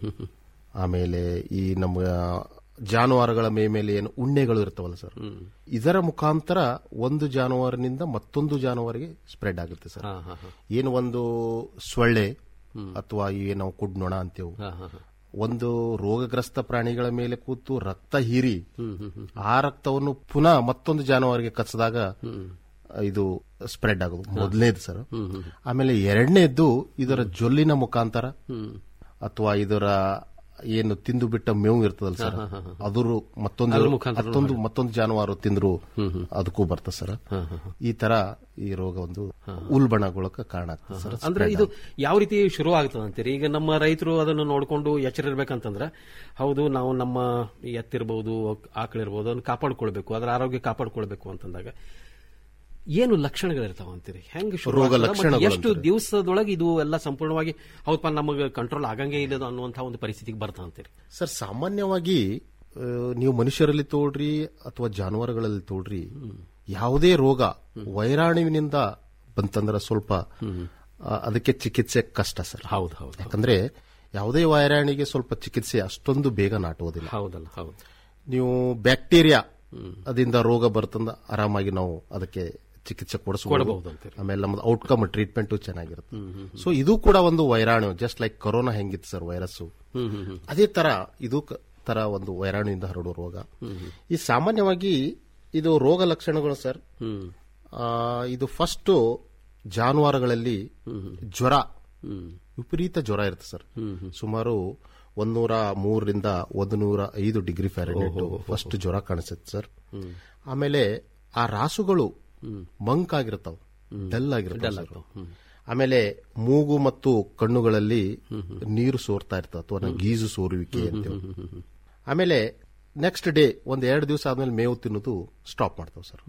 ಆಮೇಲೆ ಈ ನಮ್ಮ ಜಾನುವಾರುಗಳ ಮೇ ಮೇಲೆ ಏನು ಉಣ್ಣೆಗಳು ಇರ್ತಾವಲ್ಲ ಸರ್ ಇದರ ಮುಖಾಂತರ ಒಂದು ಜಾನುವಾರಿನಿಂದ ಮತ್ತೊಂದು ಜಾನುವಾರಿಗೆ ಸ್ಪ್ರೆಡ್ ಆಗುತ್ತೆ ಸರ್ ಏನು ಒಂದು ಸೊಳ್ಳೆ ಅಥವಾ ಈ ನಾವು ಕುಡ್ ನೊಣ ಅಂತೇವು ಒಂದು ರೋಗಗ್ರಸ್ತ ಪ್ರಾಣಿಗಳ ಮೇಲೆ ಕೂತು ರಕ್ತ ಹೀರಿ ಆ ರಕ್ತವನ್ನು ಪುನಃ ಮತ್ತೊಂದು ಜಾನುವಾರಿಗೆ ಕಚ್ಚದಾಗ ಇದು ಸ್ಪ್ರೆಡ್ ಆಗೋದು ಮೊದಲನೇದು ಸರ್ ಆಮೇಲೆ ಎರಡನೇದ್ದು ಇದರ ಜೊಲ್ಲಿನ ಮುಖಾಂತರ ಅಥವಾ ಇದರ ಏನು ತಿಂದು ಬಿಟ್ಟ ಮೇವು ಇರ್ತದಲ್ಲ ಸರ್ ಅದ್ರ ಮತ್ತೊಂದು ಅದ್ರ ಮುಖಾಂತರ ಮತ್ತೊಂದು ಮತ್ತೊಂದು ಜಾನುವಾರು ತಿಂದ್ರು ಅದಕ್ಕೂ ಬರ್ತದೆ ಸರ್ ಈ ತರ ಈ ರೋಗ ಒಂದು ಉಲ್ಬಣಗೊಳಕ ಕಾರಣ ಆಗ್ತದೆ ಸರ್ ಅಂದ್ರೆ spread ಇದು ಯಾವ ರೀತಿ ಶುರು ಆಗ್ತದೆ ಅಂತೀರಿ ಈಗ ನಮ್ಮ ರೈತರು ಅದನ್ನು ನೋಡಿಕೊಂಡು ಎಚ್ಚರ ಇರ್ಬೇಕಂತಂದ್ರೆ ಹೌದು ನಾವು ನಮ್ಮ ಎತ್ತಿರ್ಬೋದು ಆಕಳಿರ್ಬೋದು ಅದನ್ನು ಕಾಪಾಡ್ಕೊಳ್ಬೇಕು ಅದರ ಆರೋಗ್ಯ ಕಾಪಾಡ್ಕೊಳ್ಬೇಕು ಅಂತಂದಾಗ ಏನು ಲಕ್ಷಣಗಳಿರ್ತಾವ ಅಂತೀರಿ ಹೆಂಗ್ ಶುರು ರೋಗ ಆಗ್ತದೆ? ಮತ್ತೆ ಲಕ್ಷಣಗಳು ಎಷ್ಟು ಅಂತೀರಿ. ದಿವಸದೊಳಗೆ ಇದು ಎಲ್ಲ ಸಂಪೂರ್ಣವಾಗಿ ಹೌದಪ್ಪ ನಮಗೆ ಕಂಟ್ರೋಲ್ ಆಗಂಗೆ ಇಲ್ಲ ಅನ್ನುವಂತಹ ಒಂದು ಪರಿಸ್ಥಿತಿಗೆ ಬರ್ತಾ ಅಂತೀರಿ ಸರ್ ಸಾಮಾನ್ಯವಾಗಿ ಆ, ನೀವು ಮನುಷ್ಯರಲ್ಲಿ ತೋಳ್ರಿ ಅಥವಾ ಜಾನುವಾರುಗಳಲ್ಲಿ ತೋಳ್ರಿ ಯಾವುದೇ ರೋಗ ವೈರಾಣುವಿನಿಂದ ಬಂತಂದ್ರೆ ಸ್ವಲ್ಪ ಆ, ಅದಕ್ಕೆ ಚಿಕಿತ್ಸೆ ಕಷ್ಟ ಸರ್ ಹೌದು ಹೌದು ಯಾಕಂದ್ರೆ ಯಾವುದೇ ವೈರಾಣಿಗೆ ಸ್ವಲ್ಪ ಚಿಕಿತ್ಸೆ ಅಷ್ಟೊಂದು ಬೇಗ ನಾಟುವುದಿಲ್ಲ ಹೌದಲ್ಲ ಹೌದು ನೀವು ಬ್ಯಾಕ್ಟೀರಿಯಾ ಅದರಿಂದ ರೋಗ ಬರ್ತಂದ ಆರಾಮಾಗಿ ನಾವು ಅದಕ್ಕೆ ಚಿಕಿತ್ಸೆ ಕೊಡಬಹುದು ಕೊಡಿಸಬಹುದು ಅಂತೀರಿ. ಆಮೇಲೆ ನಮ್ದು ಔಟ್ಕಮ್ ಟ್ರೀಟ್ಮೆಂಟ್ ಚೆನ್ನಾಗಿರುತ್ತೆ ಸೊ ಇದು ಕೂಡ ಒಂದು ವೈರಾಣು ಜಸ್ಟ್ ಲೈಕ್ ಕೊರೋನಾ ಹೆಂಗಿತ್ತು ಸರ್ ವೈರಸ್ ಅದೇ ತರ ಇದು ಕ- ತರ ಒಂದು ವೈರಾಣುವಿಂದ ಹರಡುವ ರೋಗ ಈ ಸಾಮಾನ್ಯವಾಗಿ ಇದು ರೋಗ ಲಕ್ಷಣಗಳು ಸರ್ ಆ, ಇದು ಫಸ್ಟ್ ಜಾನುವಾರುಗಳಲ್ಲಿ ಜ್ವರ ವಿಪರೀತ ಜ್ವರ ಇರುತ್ತೆ ಸರ್ ಸುಮಾರು ಒಂದೂರ ಮೂರರಿಂದ ಒಂದು ನೂರ ಐದು ಡಿಗ್ರಿ ಫ್ಯಾರೆನ್ಹೀಟ್ ಫಸ್ಟ್ ಜ್ವರ ಕಾಣಿಸುತ್ತೆ ಸರ್ ಆಮೇಲೆ ಆ ರಾಸುಗಳು ಮಂಕ್ ಆಗಿರ್ತಾವ ಡಲ್ ಆಗಿರ್ತಾವ ಸರ್. ಆಮೇಲೆ ಮೂಗು ಮತ್ತು ಕಣ್ಣುಗಳಲ್ಲಿ ನೀರು ಸೋರ್ತಾ ಇರ್ತವೆ ಅಥವಾ ಗೀಜು ಸೋರುವಿಕೆ ಅಂತೇಳಿ ಆಮೇಲೆ ನೆಕ್ಸ್ಟ್ ಡೇ ಒಂದ್ ಎರಡು ದಿವಸ ಆದ್ಮೇಲೆ ಮೇವು ತಿನ್ನೋದು ಸ್ಟಾಪ್ ಮಾಡ್ತಾವೆ ಸರ್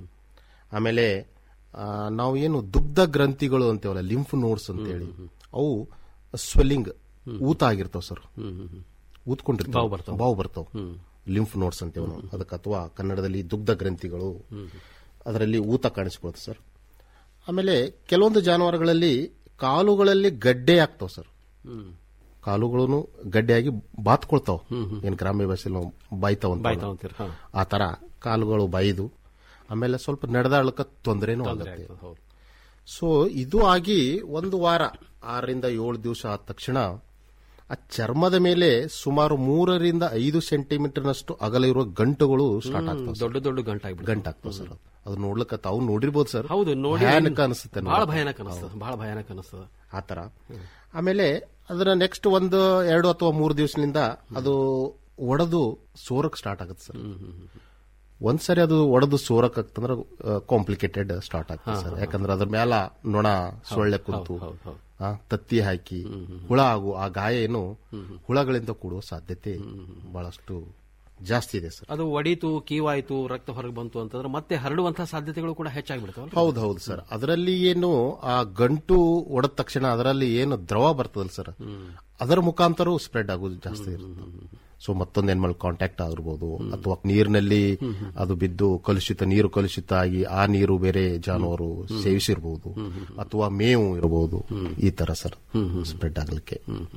ಆಮೇಲೆ ಆ, ನಾವು ಏನು ದುಗ್ಧ ಗ್ರಂಥಿಗಳು ಅಂತೇವಲ್ಲ ಲಿಂಫ್ ನೋಡ್ಸ್ ಅಂತೇಳಿ ಅವು ಸ್ವೆಲ್ಲಿಂಗ್ ಊತ ಆಗಿರ್ತಾವ ಸರ್ ಊದ್ಕೊಂಡಿರ್ತಾವ ಬಾವು ಬರ್ತಾವ. ಬಾವು ಬರ್ತಾವ ಲಿಂಫ್ ನೋಡ್ಸ್ ಅಂತೇವೆ ನಾವು ಅದಕ್ಕೆ ಅಥವಾ ಕನ್ನಡದಲ್ಲಿ ದುಗ್ಧ ಗ್ರಂಥಿಗಳು ಅದರಲ್ಲಿ ಊತ ಕಾಣಿಸ್ಕೊಳುತ್ತೆ ಸರ್ ಆಮೇಲೆ ಕೆಲವೊಂದು ಜಾನುವಾರುಗಳಲ್ಲಿ ಕಾಲುಗಳಲ್ಲಿ ಗಡ್ಡೆ ಆಗ್ತಾವ ಸರ್ ಕಾಲುಗಳನ್ನು ಗಡ್ಡೆಯಾಗಿ ಬಾತ್ಕೊಳ್ತಾವ ಏನ್ ಗ್ರಾಮ್ಯ ಭಾಷೆಯಲ್ಲಿ ನಾವು ಬಾಯ್ತಾವ ಅಂತ ಬಾಯ್ತಾವ ಅಂತೀರಿ, ಹಾ. ಆ ತರ ಕಾಲುಗಳು ಬಾಯ್ದು ಆಮೇಲೆ ಸ್ವಲ್ಪ ನಡೆದಾಳಕ ತೊಂದರೆನೂ ತೊಂದ್ರೆ ಆಗುತ್ತೆ ಆಗ್ತದೆ, ಹೌದು. ಸೊ ಇದು ಆಗಿ ಒಂದು ವಾರ ಆರರಿಂದ ಏಳು ದಿವಸ ಆದ ತಕ್ಷಣ ಆ ಚರ್ಮದ ಮೇಲೆ ಸುಮಾರು ಮೂರರಿಂದ ಐದು ಸೆಂಟಿಮೀಟರ್ನಷ್ಟು ಅಗಲ ಇರುವ ಗಂಟುಗಳು ಸ್ಟಾರ್ಟ್ ಆಗ್ತಾವೆ ದೊಡ್ಡ ದೊಡ್ಡ ಗಂಟಾಗ್ಬಿಟ್ಟು ಗಂಟಾಗ್ತಾವೆ ಸರ್ ಅದು ನೋಡ್ಲಿಕ್ಕೆ ತಾವು ನೋಡಿರ್ಬೋದು ಸರ್ ಹೌದು ನೋಡಿ ಭಯಾನಕ ಅನಿಸುತ್ತೆ ಬಹಳ ನೋಡಕ್ಕೆ. ಭಯಾನಕ ಅನಿಸ್ತದೆ ಬಹಳ ಭಯಾನಕ ಅನಿಸ್ತದೆ ಆ ತರ ಆಮೇಲೆ ಅದರ ನೆಕ್ಸ್ಟ್ ಒಂದು ಎರಡು ಅಥವಾ ಮೂರು ದಿವಸದಿಂದ ಅದು ಒಡೆದು ಸೋರಕ್ ಸ್ಟಾರ್ಟ್ ಆಗುತ್ತೆ ಸರ್ ಒಂದ್ಸರಿ ಅದು ಒಡೆದು ಸೋರಕ್ ಆಗ್ತಂದ್ರೆ ಕಾಂಪ್ಲಿಕೇಟೆಡ್ ಸ್ಟಾರ್ಟ್ ಆಗ್ತದೆ ಸರ್ ಯಾಕಂದ್ರೆ ಅದ್ರ ಮೇಲ ನೊಣ ಸೊಳ್ಳೆ ಕುಂತು ಆ, ತತ್ತಿ ಹಾಕಿ ಹುಳ ಆಗು ಆ ಗಾಯ ಏನು ಹುಳಗಳಿಂದ ಕೂಡುವ ಸಾಧ್ಯತೆ ಬಹಳಷ್ಟು ಜಾಸ್ತಿ ಇದೆ ಸರ್ ಅದು ಒಡೀತು ಕೀವಾಯ್ತು ರಕ್ತ ಹೊರಗೆ ಬಂತು ಅಂತಂದ್ರೆ ಮತ್ತೆ ಹರಡುವಂತಹ ಸಾಧ್ಯತೆಗಳು ಕೂಡ ಹೆಚ್ಚಾಗ್ಬಿಡ್ತಾವಲ್ಲ ಹೌದು ಹೌದು ಸರ್ ಅದರಲ್ಲಿ ಏನು ಆ ಗಂಟು ಒಡೆದ ತಕ್ಷಣ ಅದರಲ್ಲಿ ಏನು ದ್ರವ ಬರ್ತದಲ್ಲ ಸರ್ ಅದರ ಮುಖಾಂತರ ಸ್ಪ್ರೆಡ್ ಆಗೋದು ಜಾಸ್ತಿ ಇರುತ್ತೆ ಸೊ ಮತ್ತೊಂದು ಎನಿಮಲ್ ಕಾಂಟ್ಯಾಕ್ಟ್ ಆಗಿರ್ಬೋದು ಅಥವಾ ನೀರಿನಲ್ಲಿ ಅದು ಬಿದ್ದು ಕಲುಷಿತ ನೀರು ಕಲುಷಿತ ಆಗಿ ಆ ನೀರು ಬೇರೆ ಜಾನುವಾರು ಸೇವಿಸಿರ್ಬೋದು ಅಥವಾ ಮೇವು ಇರಬಹುದು ಈ ತರ ಸರ್ ಸ್ಪ್ರೆಡ್ ಆಗ್ಲಿಕ್ಕೆ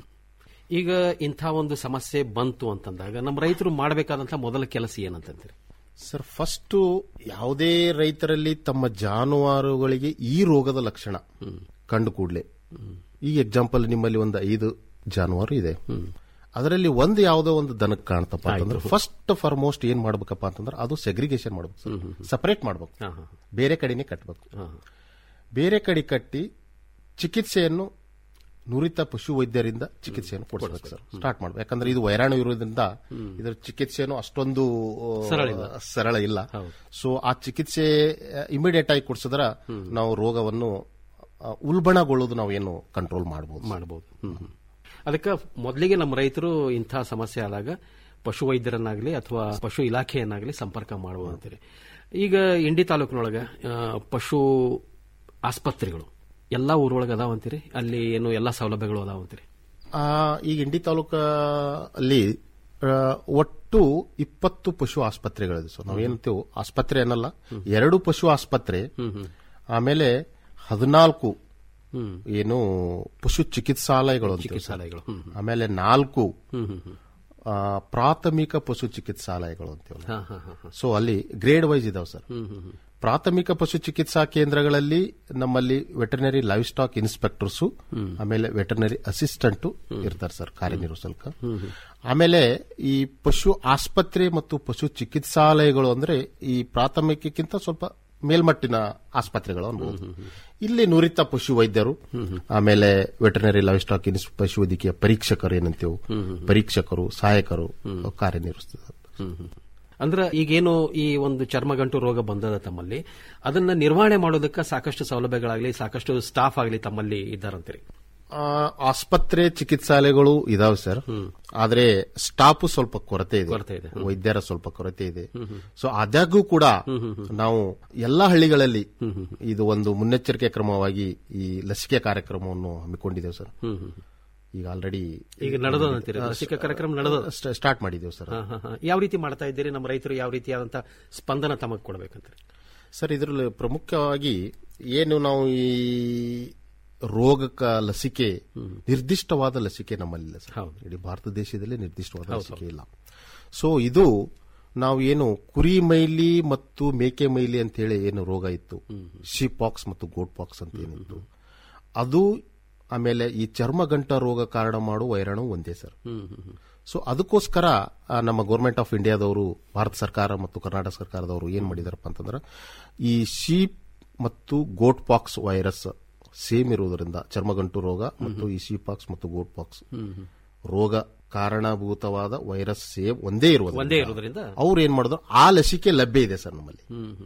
ಈಗ ಇಂಥ ಒಂದು ಸಮಸ್ಯೆ ಬಂತು ಅಂತಂದಾಗ ನಮ್ಮ ರೈತರು ಮಾಡಬೇಕಾದಂತಹ ಮೊದಲ ಕೆಲಸ ಏನಂತಂತೀರಿ ಸರ್ ಫಸ್ಟ್ ಯಾವುದೇ ರೈತರಲ್ಲಿ ತಮ್ಮ ಜಾನುವಾರುಗಳಿಗೆ ಈ ರೋಗದ ಲಕ್ಷಣ ಕಂಡು ಕೂಡಲೇ ಈ ಎಕ್ಸಾಂಪಲ್ ನಿಮ್ಮಲ್ಲಿ ಒಂದು ಐದು ಜಾನುವಾರು ಇದೆ ಅದರಲ್ಲಿ ಒಂದು ಯಾವುದೋ ಒಂದು ದನಕ್ಕೆ ಕಾಣ್ತಪ್ಪ ಅಂತಂದ್ರೆ ಫಸ್ಟ್ ಫಾರ್ ಮೋಸ್ಟ್ ಏನ್ ಮಾಡ್ಬೇಕಪ್ಪ ಅಂತಂದ್ರೆ ಅದು ಸೆಗ್ರಿಗೇಷನ್ ಮಾಡ್ಬೇಕು ಸರ್ ಸಪರೇಟ್ ಮಾಡ್ಬೇಕು ಬೇರೆ ಕಡೆನೆ ಕಟ್ಟಬೇಕು ಬೇರೆ ಕಡೆ ಕಟ್ಟಿ ಚಿಕಿತ್ಸೆಯನ್ನು ನುರಿತ ಪಶು ವೈದ್ಯರಿಂದ ಚಿಕಿತ್ಸೆಯನ್ನು ಕೊಡಿಸಬೇಕು ಸರ್ ಸ್ಟಾರ್ಟ್ ಮಾಡ್ಬೇಕು ಯಾಕಂದ್ರೆ ಇದು ವೈರಾಣು ಇರೋದ್ರಿಂದ ಇದರ ಚಿಕಿತ್ಸೆಯನ್ನು ಅಷ್ಟೊಂದು ಆ, ಸರಳ ಇಲ್ಲ. ಸರಳ ಇಲ್ಲ ಸೊ ಆ ಚಿಕಿತ್ಸೆ ಇಮಿಡಿಯೇಟ್ ಆಗಿ ಕೊಡಿಸಿದ್ರ ನಾವು ರೋಗವನ್ನು ಆ, ಉಲ್ಬಣಗೊಳ್ಳೋದು ನಾವು ಏನು ಕಂಟ್ರೋಲ್ ಮಾಡಬಹುದು ಮಾಡಬಹುದು ಅದಕ್ಕೆ ಮೊದಲಿಗೆ ನಮ್ಮ ರೈತರು ಇಂಥ ಸಮಸ್ಯೆ ಆದಾಗ ಪಶು ವೈದ್ಯರನ್ನಾಗಲಿ ಅಥವಾ ಪಶು ಇಲಾಖೆಯನ್ನಾಗಲಿ ಸಂಪರ್ಕ ಮಾಡಬಹುದು ಅಂತೀರಿ ಈಗ ಇಂಡಿ ತಾಲೂಕಿನೊಳಗೆ ಆ, ಪಶು ಆಸ್ಪತ್ರೆಗಳು ಎಲ್ಲಾ ಊರೊಳಗೆ ಅದಾವಂತೀರಿ ಅಲ್ಲಿ ಏನು ಎಲ್ಲಾ ಸೌಲಭ್ಯಗಳು ಅದಾವಂತೀರಿ ಆ, ಈಗ ಇಂಡಿ ತಾಲೂಕಲ್ಲಿ ಆ, ಒಟ್ಟು ಇಪ್ಪತ್ತು ಪಶು ಆಸ್ಪತ್ರೆಗಳಿದೆ ಸರ್ ನಾವೇನಂತೀವಿ ಆಸ್ಪತ್ರೆ ಅನ್ನಲ್ಲ ಎರಡು ಪಶು ಆಸ್ಪತ್ರೆ ಆಮೇಲೆ ಹದಿನಾಲ್ಕು ಏನು ಪಶು ಚಿಕಿತ್ಸಾಲಯಗಳು ಅಂತೀವಿ ಸರ್. ಚಿಕಿತ್ಸಾಲಯಗಳು ಹ್ಮ್, ಹ್ಮ್. ಆಮೇಲೆ ನಾಲ್ಕು ಹ್ಮ್, ಹ್ಮ್, ಹ್ಮ್. ಆ, ಪ್ರಾಥಮಿಕ ಪಶು ಚಿಕಿತ್ಸಾಲಯಗಳು ಅಂತೀವಿ ಹಾ, ಹಾ, ಹಾ, ಹಾ. ಸೊ ಅಲ್ಲಿ ಗ್ರೇಡ್ ವೈಸ್ ಇದಾವೆ ಸರ್ ಹ್ಮ್, ಹ್ಮ್, ಹ್ಮ್. ಪ್ರಾಥಮಿಕ ಪಶು ಚಿಕಿತ್ಸಾ ಕೇಂದ್ರಗಳಲ್ಲಿ ನಮ್ಮಲ್ಲಿ ವೆಟರ್ನರಿ ಲೈವ್ ಸ್ಟಾಕ್ ಇನ್ಸ್ಪೆಕ್ಟರ್ಸ್ ಆಮೇಲೆ ವೆಟರ್ನರಿ ಅಸಿಸ್ಟೆಂಟ್ ಇರ್ತಾರೆ ಸರ್ ಕಾರ್ಯನಿರ್ವಹಿಸಲ್ಕ ಆಮೇಲೆ ಈ ಪಶು ಆಸ್ಪತ್ರೆ ಮತ್ತು ಪಶು ಚಿಕಿತ್ಸಾಲಯಗಳು ಅಂದ್ರೆ ಈ ಪ್ರಾಥಮಿಕಕ್ಕಿಂತ ಸ್ವಲ್ಪ ಮೇಲ್ಮಟ್ಟಿನ ಆಸ್ಪತ್ರೆಗಳು ಅನ್ಬೋದು ಇಲ್ಲಿ ನುರಿತ ಪಶು ವೈದ್ಯರು ಆಮೇಲೆ ವೆಟರ್ನರಿ ಲೈವ್ ಸ್ಟಾಕ್ ಇನ್ಸ್ ಪಶು ವೈದ್ಯಕೀಯ ಪರೀಕ್ಷಕರು ಏನಂತೀವಿ ಪರೀಕ್ಷಕರು ಸಹಾಯಕರು ಕಾರ್ಯನಿರ್ವಹಿಸ್ತಾರೆ ಹ್ಮ್, ಹ್ಮ್. ಅಂದ್ರ ಈಗೇನು ಈ ಒಂದು ಚರ್ಮಗಂಟು ರೋಗ ಬಂದದ ತಮ್ಮಲ್ಲಿ ಅದನ್ನ ನಿರ್ವಹಣೆ ಮಾಡೋದಕ್ಕೆ ಸಾಕಷ್ಟು ಸೌಲಭ್ಯಗಳಾಗಲಿ ಸಾಕಷ್ಟು ಸ್ಟಾಫ್ ಆಗಲಿ ತಮ್ಮಲ್ಲಿ ಇದ್ದಾರಂತೀರಿ ಆ, ಆಸ್ಪತ್ರೆ ಚಿಕಿತ್ಸಾಲಯಗಳು ಇದಾವೆ ಸರ್ ಆದ್ರೆ ಸ್ಟಾಫ್ ಸ್ವಲ್ಪ ಕೊರತೆ ಕೊರತೆ ಇದೆ ಇದೆ. ವೈದ್ಯರ ಸ್ವಲ್ಪ ಕೊರತೆ ಇದೆ ಸೊ ಆದಾಗ್ಯೂ ಕೂಡ ನಾವು ಎಲ್ಲಾ ಹಳ್ಳಿಗಳಲ್ಲಿ ಇದು ಒಂದು ಮುನ್ನೆಚ್ಚರಿಕೆ ಕ್ರಮವಾಗಿ ಈ ಲಸಿಕೆ ಕಾರ್ಯಕ್ರಮವನ್ನು ಹಮ್ಮಿಕೊಂಡಿದ್ದೇವೆ ಸರ್ ಈಗ ಆಲ್ರೆಡಿ ಈಗ ನಡೆದದಂತೀರಿ ಲಸಿಕಾ ಕಾರ್ಯಕ್ರಮ ನಡೆದ ಸ್ಟಾರ್ಟ್ ಮಾಡಿದ್ದೇವೆ ಸರ್ ಯಾವ ರೀತಿ ಮಾಡ್ತಾ ಇದ್ದೀರಿ ನಮ್ಮ ರೈತರು ಯಾವ ರೀತಿಯಾದಂತ ಸ್ಪಂದನ ತಮಗೆ ಕೊಡಬೇಕಂತೀರಿ ಸರ್ ಇದರಲ್ಲಿ ಪ್ರಮುಖವಾಗಿ ಏನು ನಾವು ಈ ರೋಗಕ್ಕ ಲಸಿಕೆ ನಿರ್ದಿಷ್ಟವಾದ ಲಸಿಕೆ ನಮ್ಮಲ್ಲಿಲ್ಲ ಸರ್ ಇಡೀ ಭಾರತ ದೇಶದಲ್ಲಿ ನಿರ್ದಿಷ್ಟವಾದ ಹೌದು, ಲಸಿಕೆ ಇಲ್ಲ ಸೊ ಇದು ನಾವು ಏನು ಕುರಿ ಮೈಲಿ ಮತ್ತು ಮೇಕೆ ಮೈಲಿ ಅಂತ ಹೇಳಿ ಏನು ರೋಗ ಇತ್ತು ಶೀಪ್ ಪಾಕ್ಸ್ ಮತ್ತು ಗೋಟ್ ಪಾಕ್ಸ್ ಅಂತ ಏನಿತ್ತು ಅದು ಆಮೇಲೆ ಈ ಚರ್ಮಗಂಟ ರೋಗ ಕಾರಣ ಮಾಡುವ ವೈರಾಣು ಒಂದೇ ಸರ್ ಸೊ ಅದಕ್ಕೋಸ್ಕರ ಆ, ನಮ್ಮ ಗೌರ್ಮೆಂಟ್ ಆಫ್ ಇಂಡಿಯಾದವರು ಭಾರತ ಸರ್ಕಾರ ಮತ್ತು ಕರ್ನಾಟಕ ಸರ್ಕಾರದವರು ಏನ್ ಮಾಡಿದಾರಪ್ಪ ಅಂತಂದ್ರೆ ಈ ಶೀಪ್ ಮತ್ತು ಗೋಟ್ ಪಾಕ್ಸ್ ವೈರಸ್ ಸೇಮ್ ಇರುವುದರಿಂದ ಚರ್ಮಗಂಟು ರೋಗ ಮತ್ತು ಈ ಶೀಪ್ ಪಾಕ್ಸ್ ಮತ್ತು ಗೋಟ್ ಪಾಕ್ಸ್ ರೋಗ ಕಾರಣಭೂತವಾದ ವೈರಸ್ ಸೇಮ್ ಒಂದೇ ಇರುವುದು ಒಂದೇ ಇರೋದ್ರಿಂದ ಅವ್ರು ಏನ್ ಮಾಡಿದ್ರು ಆ ಲಸಿಕೆ ಲಭ್ಯ ಇದೆ ಸರ್ ನಮ್ಮಲ್ಲಿ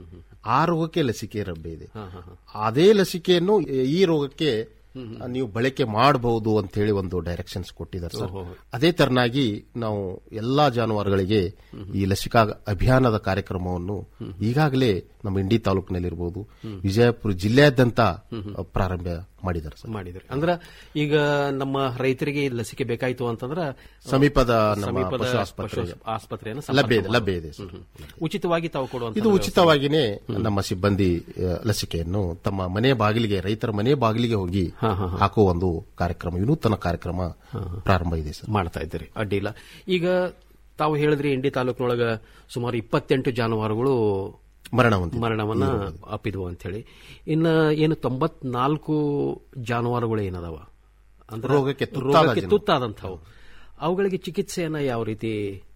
ಆ ರೋಗಕ್ಕೆ ಲಸಿಕೆ ಲಭ್ಯ ಇದೆ ಅದೇ ಲಸಿಕೆಯನ್ನು ಈ ರೋಗಕ್ಕೆ ನೀವು ಬಳಕೆ ಮಾಡಬಹುದು ಅಂತ ಹೇಳಿ ಒಂದು ಡೈರೆಕ್ಷನ್ಸ್ ಕೊಟ್ಟಿದ್ದಾರೆ ಸರ್ ಓಹೋ. ಅದೇ ತರನಾಗಿ ನಾವು ಎಲ್ಲಾ ಜಾನುವಾರುಗಳಿಗೆ ಈ ಲಸಿಕಾ ಅಭಿಯಾನದ ಕಾರ್ಯಕ್ರಮವನ್ನು ಈಗಾಗಲೇ ನಮ್ಮ ಇಂಡಿ ತಾಲೂಕಿನಲ್ಲಿರ್ಬೋದು ವಿಜಯಪುರ ಜಿಲ್ಲೆಯಾದ್ಯಂತ ಪ್ರಾರಂಭ ಮಾಡಿದ್ದಾರೆ ಸರ್ ಮಾಡಿದ್ರಿ ಅಂದ್ರ ಈಗ ನಮ್ಮ ರೈತರಿಗೆ ಈ ಲಸಿಕೆ ಬೇಕಾಯ್ತು ಅಂತಂದ್ರ ಸಮೀಪದ ನಮ್ಮ ಸಮೀಪದ ಪಶು ಆಸ್ಪತ್ರೆ ಪಶು ಆಸ್ಪತ್ರೆಯನ್ನು ಲಭ್ಯ ಇದೆ ಸಂಪರ್ಕ ಲಭ್ಯ ಇದೆ ಸರ್ ಹ್ಮ್, ಹ್ಮ್. ಉಚಿತವಾಗಿ ತಾವು ಕೊಡುವಂತ ಇದು ಉಚಿತವಾಗಿನೇ ನಮ್ಮ ಸಿಬ್ಬಂದಿ ಆ, ಲಸಿಕೆಯನ್ನು ತಮ್ಮ ಮನೆ ಬಾಗಿಲಿಗೆ ರೈತರ ಮನೆ ಬಾಗಿಲಿಗೆ ಹೋಗಿ ಹಾಕುವ ಒಂದು ಕಾರ್ಯಕ್ರಮ ವಿನೂತನ ಕಾರ್ಯಕ್ರಮ ಪ್ರಾರಂಭ ಇದೆ ಸರ್ ಮಾಡ್ತಾ ಇದ್ದೀರಿ ಅಡ್ಡಿಲ್ಲ ಈಗ ತಾವು ಹೇಳಿದ್ರಿ ಇಂಡಿ ತಾಲೂಕಿನೊಳಗ ಸುಮಾರು ಇಪ್ಪತ್ತೆಂಟು ಜಾನುವಾರುಗಳು ಮರಣ ಹೊಂದಿದೆ. ಮರಣವನ್ನ ಅಪ್ಪಿದ್ವು ಅಂತ ಹೇಳಿ ಇನ್ನ ಏನು ತೊಂಬತ್ನಾಲ್ಕು ಜಾನುವಾರುಗಳು ಏನದಾವ ಅಂದ್ರೆ ರೋಗಕ್ಕೆ ತುತ್ತಾದ ರೋಗಕ್ಕೆ ಜನ. ತುತ್ತಾದಂಥವು ಅವುಗಳಿಗೆ ಚಿಕಿತ್ಸೆಯನ್ನ ಯಾವ ರೀತಿ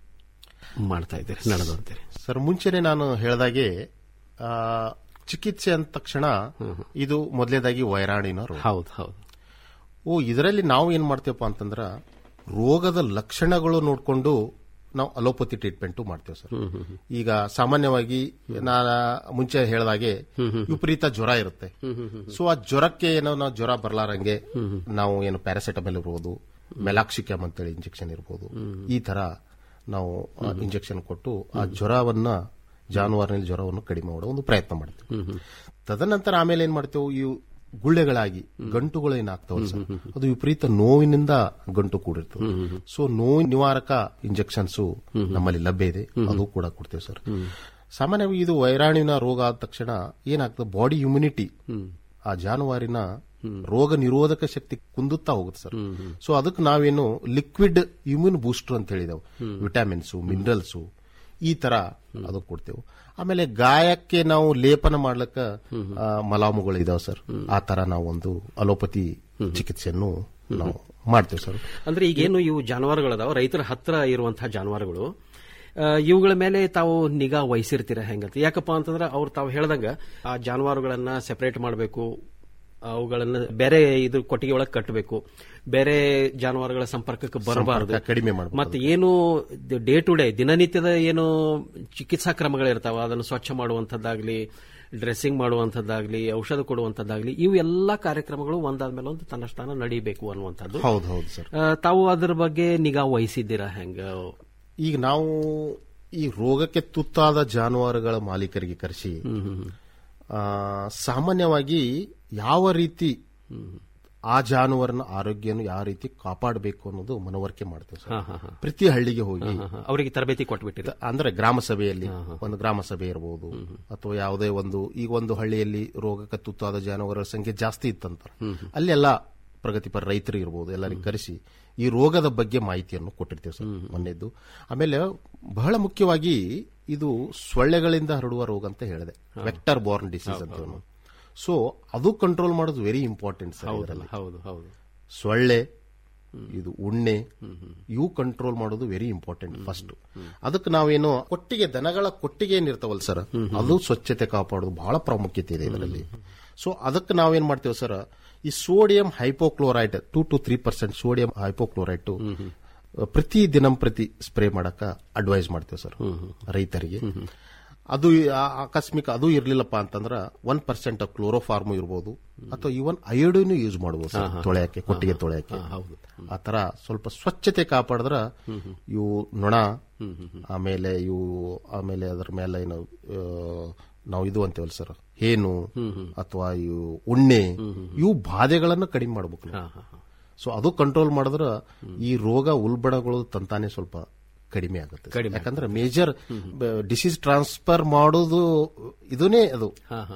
ಮಾಡ್ತಾ ಇದ್ದೀರಿ ನಡೆದಂತೀರಿ ಸರ್ ಮುಂಚೆನೆ ನಾನು ಹೇಳಿದಾಗೆ ಆ, ಚಿಕಿತ್ಸೆ ಅಂದ ತಕ್ಷಣ ಇದು ಮೊದಲೇದಾಗಿ ವೈರಾಣಿನ ರೋಗ ಹೌದು ಹೌದು ಓ ಇದರಲ್ಲಿ ನಾವು ಏನ್ ಮಾಡ್ತೇವಪ್ಪ ಅಂತಂದ್ರ ರೋಗದ ಲಕ್ಷಣಗಳು ನೋಡ್ಕೊಂಡು ನಾವು ಅಲೋಪತಿ ಟ್ರೀಟ್ಮೆಂಟ್ ಮಾಡ್ತೇವೆ ಸರ್ ಈಗ ಸಾಮಾನ್ಯವಾಗಿ ನಾ ಮುಂಚೆ ಹೇಳಿದಾಗೆ ವಿಪರೀತ ಜ್ವರ ಇರುತ್ತೆ ಸೊ ಆ ಜ್ವರಕ್ಕೆ ಏನೋ ನಾವು ಜ್ವರ ಬರ್ಲಾರಂಗೆ ನಾವು ಏನು ಪ್ಯಾರಾಸಿಟಮಲ್ ಇರ್ಬೋದು ಮೆಲಾಕ್ಸಿಕ್ಯಾಮ್ ಅಂತೇಳಿ ಇಂಜೆಕ್ಷನ್ ಇರ್ಬೋದು ಈ ತರ ನಾವು ಇಂಜೆಕ್ಷನ್ ಕೊಟ್ಟು ಆ ಜ್ವರವನ್ನ ಜಾನುವಾರಿನಲ್ಲಿ ಜ್ವರವನ್ನು ಕಡಿಮೆ ಮಾಡೋ ಒಂದು ಪ್ರಯತ್ನ ಮಾಡ್ತೀವಿ ತದನಂತರ ಆಮೇಲೆ ಏನ್ ಮಾಡ್ತೇವೆ ಇವು ಗುಳ್ಳೆಗಳಾಗಿ ಗಂಟುಗಳು ಏನಾಗ್ತಾವಲ್ಲ ಸರ್ ಅದು ವಿಪರೀತ ನೋವಿನಿಂದ ಗಂಟು ಕೂಡಿರ್ತವೆ ಸೊ ನೋವು ನಿವಾರಕ ಇಂಜೆಕ್ಷನ್ಸ್ ನಮ್ಮಲ್ಲಿ ಲಭ್ಯ ಇದೆ ಅದು ಕೂಡ ಕೊಡ್ತೇವೆ ಸರ್ ಸಾಮಾನ್ಯವಾಗಿ ಇದು ವೈರಾಣುವಿನ ರೋಗ ಆದ ತಕ್ಷಣ ಏನಾಗ್ತದೆ ಬಾಡಿ ಇಮ್ಯುನಿಟಿ ಆ ಜಾನುವಾರಿನ ರೋಗ ನಿರೋಧಕ ಶಕ್ತಿ ಕುಂದುತ್ತಾ ಹೋಗುತ್ತೆ ಸರ್ ಸೊ ಅದಕ್ಕೆ ನಾವೇನು ಲಿಕ್ವಿಡ್ ಇಮ್ಯೂನ್ ಬೂಸ್ಟರ್ ಅಂತ ಹೇಳಿದೆವು ವಿಟಮಿನ್ಸ್ ಮಿನರಲ್ಸ್ ಈ ತರ ಅದು ಕೊಡ್ತೇವೆ ಆಮೇಲೆ ಗಾಯಕ್ಕೆ ನಾವು ಲೇಪನ ಮಾಡ್ಲಿಕ್ಕ ಆ, ಮಲಾಮುಗಳು ಇದಾವೆ ಸರ್ ಆ ತರ ನಾವು ಒಂದು ಅಲೋಪತಿ ಚಿಕಿತ್ಸೆಯನ್ನು ನಾವು ಮಾಡ್ತೇವೆ ಸರ್ ಅಂದ್ರೆ ಈಗೇನು ಇವು ಜಾನುವಾರುಗಳದಾವ ರೈತರ ಹತ್ರ ಇರುವಂತಹ ಜಾನುವಾರುಗಳು ಆ, ಇವುಗಳ ಮೇಲೆ ತಾವು ನಿಗಾ ವಹಿಸಿರ್ತೀರ ಹೆಂಗಂತ ಯಾಕಪ್ಪ ಅಂತಂದ್ರೆ ಅವ್ರು ತಾವು ಹೇಳ್ದಂಗ ಆ ಜಾನುವಾರುಗಳನ್ನ ಸೆಪರೇಟ್ ಮಾಡಬೇಕು ಅವುಗಳನ್ನ ಬೇರೆ ಇದು ಕೊಟ್ಟಿಗೆ ಒಳಗೆ ಕಟ್ಟಬೇಕು ಬೇರೆ ಜಾನುವಾರುಗಳ ಸಂಪರ್ಕಕ್ಕೆ ಬರಬಾರದು ಸಂಪರ್ಕ ಕಡಿಮೆ ಮಾಡ್ಬೇಕು. ಮತ್ತೆ ಏನು ಡೇ ಟು ಡೇ ದಿನನಿತ್ಯದ ಏನು ಚಿಕಿತ್ಸಾ ಕ್ರಮಗಳಿರ್ತಾವ ಅದನ್ನು ಸ್ವಚ್ಛ ಮಾಡುವಂಥದ್ದಾಗ್ಲಿ ಡ್ರೆಸ್ಸಿಂಗ್ ಮಾಡುವಂಥದ್ದಾಗ್ಲಿ ಔಷಧ ಕೊಡುವಂಥದ್ದಾಗ್ಲಿ ಇವು ಎಲ್ಲಾ ಕಾರ್ಯಕ್ರಮಗಳು ಒಂದಾದ್ಮೇಲೆ ಒಂದು ತನ್ನಷ್ಟಾನ ನಡೀಬೇಕು ಅನ್ನುವಂಥದ್ದು ಹೌದು ಹೌದು ಸರ್ ಆ, ತಾವು ಅದರ ಬಗ್ಗೆ ನಿಗಾ ವಹಿಸಿದ್ದೀರಾ ಹೆಂಗ ಈಗ ನಾವು ಈ ರೋಗಕ್ಕೆ ತುತ್ತಾದ ಜಾನುವಾರುಗಳ ಮಾಲೀಕರಿಗೆ ಕರೆಸಿ ಆ, ಸಾಮಾನ್ಯವಾಗಿ ಯಾವ ರೀತಿ ಆ ಜಾನುವಾರಿನ ಆರೋಗ್ಯನ ಯಾವ ರೀತಿ ಕಾಪಾಡಬೇಕು ಅನ್ನೋದು ಮನವರಿಕೆ ಮಾಡ್ತೇವೆ ಹಾ, ಸರ್ ಹಾ, ಹಾ. ಪ್ರತಿ ಹಳ್ಳಿಗೆ ಹೋಗಿ ಹಾ, ಹಾ, ಹಾ. ಅವರಿಗೆ ತರಬೇತಿ ಕೊಟ್ಬಿಟ್ಟಿರ ಅಂದ್ರೆ ಗ್ರಾಮ ಸಭೆಯಲ್ಲಿ ಒಂದು ಗ್ರಾಮ ಸಭೆ ಇರಬಹುದು ಅಥವಾ ಯಾವುದೇ ಒಂದು ಈಗ ಒಂದು ಹಳ್ಳಿಯಲ್ಲಿ ರೋಗಕ್ಕೆ ತುತ್ತಾದ ಜಾನುವಾರುಗಳ ಸಂಖ್ಯೆ ಜಾಸ್ತಿ ಇತ್ತಂತ ಅಲ್ಲೆಲ್ಲ ಪ್ರಗತಿಪರ ರೈತರು ಇರಬಹುದು ಎಲ್ಲರಿಗೆ ಕರೆಸಿ ಈ ರೋಗದ ಬಗ್ಗೆ ಮಾಹಿತಿಯನ್ನು ಕೊಟ್ಟಿರ್ತೇವೆ ಸರ್ ಮೊನ್ನೆದ್ದು ಆಮೇಲೆ ಬಹಳ ಮುಖ್ಯವಾಗಿ ಇದು ಸೊಳ್ಳೆಗಳಿಂದ ಹರಡುವ ರೋಗ ಅಂತ ಹೇಳಿದೆ ವೆಕ್ಟರ್ ಬಾರ್ನ್ ಡಿಸೀಸ್ ಅಂತ ಸೊ ಅದು ಕಂಟ್ರೋಲ್ ಮಾಡೋದು ವೆರಿ ಇಂಪಾರ್ಟೆಂಟ್ ಸರ್ ಇದರಲ್ಲಿ ಹೌದು ಹೌದು ಸೊಳ್ಳೆ ಇದು ಉಣ್ಣೆ ಇವು ಕಂಟ್ರೋಲ್ ಮಾಡೋದು ವೆರಿ ಇಂಪಾರ್ಟೆಂಟ್ ಫಸ್ಟ್ ಅದಕ್ಕೆ ನಾವೇನು ಕೊಟ್ಟಿಗೆ ದನಗಳ ಕೊಟ್ಟಿಗೆ ಏನಿರ್ತಾವಲ್ಲ ಸರ್ ಅದು ಸ್ವಚ್ಛತೆ ಕಾಪಾಡೋದು ಬಹಳ ಪ್ರಾಮುಖ್ಯತೆ ಇದೆ ಇದರಲ್ಲಿ ಸೊ ಅದಕ್ಕೆ ನಾವೇನ್ ಮಾಡ್ತೇವೆ ಸರ್ ಈ sodium hypochlorite two to three percent sodium hypochlorite ಪ್ರತಿ ದಿನಂ ಪ್ರತಿ ಸ್ಪ್ರೇ ಮಾಡಕ ಅಡ್ವೈಸ್ ಮಾಡ್ತೇವೆ ಸರ್ ರೈತರಿಗೆ ಅದು ಆ- ಆಕಸ್ಮಿಕ ಅದು ಇರ್ಲಿಲ್ಲಪ್ಪ ಅಂತಂದ್ರ ಒನ್ ಪರ್ಸೆಂಟ್ ಕ್ಲೋರೋಫಾರ್ಮ್ ಇರ್ಬೋದು ಅಥವಾ ಇವನ್ ಅಯೋಡಿನ್ ಯೂಸ್ ಮಾಡಬಹುದು ಸರ್ ತೊಳೆಯಕ್ಕೆ ಕೊಟ್ಟಿಗೆ ತೊಳೆಯಕ್ಕೆ ಆ ತರ ಸ್ವಲ್ಪ ಸ್ವಚ್ಛತೆ ಕಾಪಾಡಿದ್ರ ಇವು ನೊಣ ಆಮೇಲೆ ಇವು ಆಮೇಲೆ ಅದ್ರ ಮೇಲೆ ಏನು ಆ, ನಾವು ಇದು ಅಂತೇವಲ್ಲ ಸರ್ ಹೇನು ಅಥವಾ ಇವು ಉಣ್ಣೆ ಇವು ಬಾಧೆಗಳನ್ನು ಕಡಿಮೆ ಮಾಡ್ಬೇಕು ನಾವು. ಸೊ ಅದು ಕಂಟ್ರೋಲ್ ಮಾಡಿದ್ರ ಈ ರೋಗ ಉಲ್ಬಣಗಳು ತಂತಾನೆ ಸ್ವಲ್ಪ ಕಡಿಮೆ ಆಗುತ್ತೆ ಸರ್. ಯಾಕಂದ್ರೆ ಮೇಜರ್ ಡಿಸೀಸ್ ಟ್ರಾನ್ಸ್ಫರ್ ಮಾಡೋದು ಇದನ್ನೇ ಅದು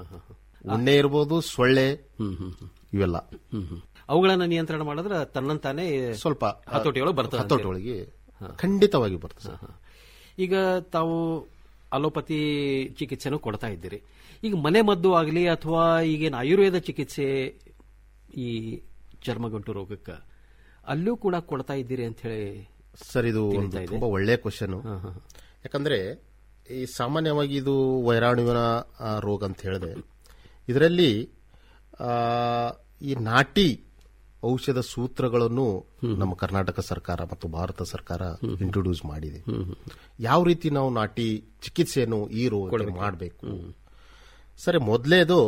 ಉಣ್ಣೆ ಇರ್ಬೋದು ಸೊಳ್ಳೆ ಇವೆಲ್ಲ ಅವುಗಳನ್ನ ನಿಯಂತ್ರಣ ಮಾಡಿದ್ರೆ ತನ್ನಂತಾನೆ ಸ್ವಲ್ಪ ಹತೋಟಿಯೊಳಗೆ ಬರ್ತದೆ ಅಂತೀರಿ. ಹತೋಟಿಯೊಳಗೆ ಖಂಡಿತವಾಗಿ ಬರ್ತದೆ ಸರ್. ಈಗ ತಾವು ಅಲೋಪತಿ ಚಿಕಿತ್ಸೆನೂ ಕೊಡ್ತಾ ಇದ್ದೀರಿ ಈಗ ಮನೆ ಮದ್ದು ಆಗಲಿ ಅಥವಾ ಈಗೇನು ಆಯುರ್ವೇದ ಚಿಕಿತ್ಸೆ ಈ ಚರ್ಮಗಂಟು ರೋಗಕ್ಕೆ ಅಲ್ಲೂ ಕೂಡ ಕೊಡ್ತಾ ಇದ್ದೀರಿ ಅಂತ ಹೇಳಿ ಸರ್ ಇದು ಒಂದು ತಿಳಿತಾ ಇದೆ. ತುಂಬಾ ಒಳ್ಳೆಯ ಕ್ವಶನ್ ಯಾಕಂದ್ರೆ ಈ ಸಾಮಾನ್ಯವಾಗಿ ಇದು ವೈರಾಣುವಿನ ಆ, ರೋಗ ಅಂತ ಹೇಳಿದೆ ಇದರಲ್ಲಿ ಆ, ಈ ನಾಟಿ ಔಷಧ ಸೂತ್ರಗಳನ್ನು ನಮ್ಮ ಕರ್ನಾಟಕ ಸರ್ಕಾರ ಮತ್ತು ಭಾರತ ಸರ್ಕಾರ ಇಂಟ್ರೊಡ್ಯೂಸ್ ಮಾಡಿದೆ ಯಾವ ರೀತಿ ನಾವು ನಾಟಿ ಚಿಕಿತ್ಸೆಯನ್ನು ಈ ರೋಗಕ್ಕೆ ಮಾಡಬೇಕು ಸರಿ ಮೊದಲೇದು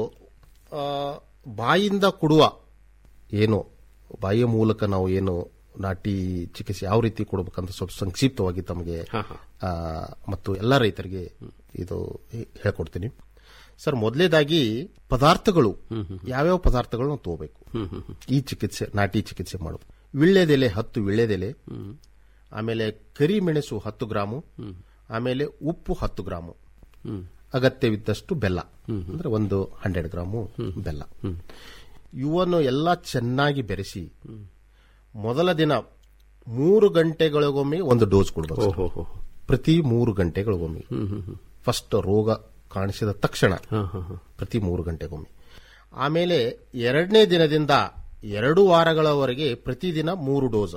ಬಾಯಿಂದ ಕೊಡುವ ಏನು ಬಾಯಿಯ ಮೂಲಕ ನಾವು ಏನು ನಾಟಿ ಚಿಕಿತ್ಸೆ ಯಾವ ರೀತಿ ಕೊಡಬೇಕಂತ ಸ್ವಲ್ಪ ಸಂಕ್ಷಿಪ್ತವಾಗಿ ತಮಗೆ ಆ, ಮತ್ತು ಎಲ್ಲ ರೈತರಿಗೆ ಇದು ಹೇ- ಹೇಳ್ಕೊಡ್ತೀನಿ ಸರ್ ಮೊದಲೇದಾಗಿ ಪದಾರ್ಥಗಳು ಯಾವ್ಯಾವ ಪದಾರ್ಥಗಳು ನಾವು ತಗೋಬೇಕು ಈ ಚಿಕಿತ್ಸೆ ನಾಟಿ ಚಿಕಿತ್ಸೆ ಮಾಡೋದು ವಿಳ್ಳೆದೆಲೆ ಹತ್ತು ವಿಳ್ಳೆದೆಲೆ ಆಮೇಲೆ ಕರಿಮೆಣಸು ಹತ್ತು ಗ್ರಾಮು ಆಮೇಲೆ ಉಪ್ಪು ಹತ್ತು ಗ್ರಾಮು ಅಗತ್ಯವಿದ್ದಷ್ಟು ಬೆಲ್ಲ ಅಂದ್ರೆ ಒಂದು ಹಂಡ್ರೆಡ್ ಗ್ರಾಮು ಬೆಲ್ಲ ಇವನ್ನು ಎಲ್ಲ ಚೆನ್ನಾಗಿ ಬೆರೆಸಿ ಮೊದಲ ದಿನ ಮೂರು ಗಂಟೆಗಳಿಗೊಮ್ಮೆ ಒಂದು ಡೋಸ್ ಕೊಡಬೇಕು ಪ್ರತಿ ಮೂರು ಗಂಟೆಗಳಿಗೊಮ್ಮೆ ಫಸ್ಟ್ ರೋಗ ಕಾಣಿಸಿದ ತಕ್ಷಣ ಪ್ರತಿ ಮೂರು ಗಂಟೆಗೊಮ್ಮೆ ಆಮೇಲೆ ಎರಡನೇ ದಿನದಿಂದ ಎರಡು ವಾರಗಳವರೆಗೆ ಪ್ರತಿದಿನ ಮೂರು ಡೋಸ್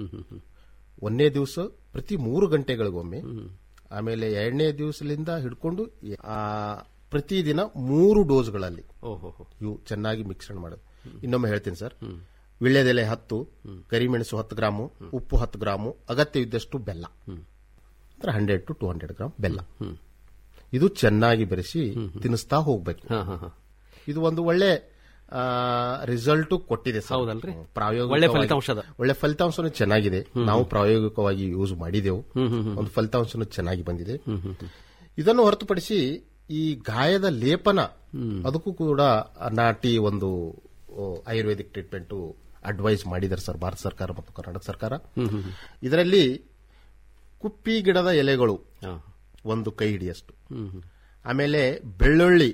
ಒಂದನೇ ದಿವಸ ಪ್ರತಿ ಮೂರು ಗಂಟೆಗಳಿಗೊಮ್ಮೆ ಆಮೇಲೆ ಎರಡನೇ ದಿವಸದಿಂದ ಹಿಡ್ಕೊಂಡು ಆ, ಪ್ರತಿದಿನ ಮೂರು ಡೋಸ್ಗಳಲ್ಲಿ ಇವು ಚೆನ್ನಾಗಿ ಮಿಶ್ರಣ ಮಾಡೋದು ಇನ್ನೊಮ್ಮೆ ಹೇಳ್ತೀನಿ ಸರ್ ವಿಳ್ಳೆದೆಲೆ ಹತ್ತು ಕರಿಮೆಣಸು ಹತ್ತು ಗ್ರಾಮು ಉಪ್ಪು ಹತ್ತು ಗ್ರಾಮು ಅಗತ್ಯವಿದ್ದಷ್ಟು ಬೆಲ್ಲ ಅಂದ್ರೆ hundred to two hundred gram ಬೆಲ್ಲ ಇದು ಚೆನ್ನಾಗಿ ಬೆರೆಸಿ ತಿನ್ನಿಸ್ತಾ ಹೋಗ್ಬೇಕು ಇದು ಒಂದು ಒಳ್ಳೆ ರಿಸಲ್ಟ್ ಕೊಟ್ಟಿದೆ ಸರ್ ಹೌದಲ್ರಿ? ಪ್ರಾಯೋಗಿಕ ಒಳ್ಳೆ ಫಲಿತಾಂಶದ. ಒಳ್ಳೆ ಫಲಿತಾಂಶನೂ ಚೆನ್ನಾಗಿದೆ ನಾವು ಪ್ರಾಯೋಗಿಕವಾಗಿ ಯೂಸ್ ಮಾಡಿದೆವು ಒಂದು ಫಲಿತಾಂಶನೂ ಚೆನ್ನಾಗಿ ಬಂದಿದೆ ಇದನ್ನು ಹೊರತುಪಡಿಸಿ ಈ ಗಾಯದ ಲೇಪನ ಅದಕ್ಕೂ ಕೂಡ ನಾಟಿ ಒಂದು ಓ, ಆಯುರ್ವೇದಿಕ್ ಟ್ರೀಟ್ಮೆಂಟ್ ಅಡ್ವೈಸ್ ಮಾಡಿದ್ದಾರೆ ಸರ್ ಭಾರತ ಸರ್ಕಾರ ಮತ್ತು ಕರ್ನಾಟಕ ಸರ್ಕಾರ ಇದರಲ್ಲಿ ಕುಪ್ಪಿ ಗಿಡದ ಎಲೆಗಳು ಒಂದು ಕೈ ಹಿಡಿಯಷ್ಟು ಆಮೇಲೆ ಬೆಳ್ಳುಳ್ಳಿ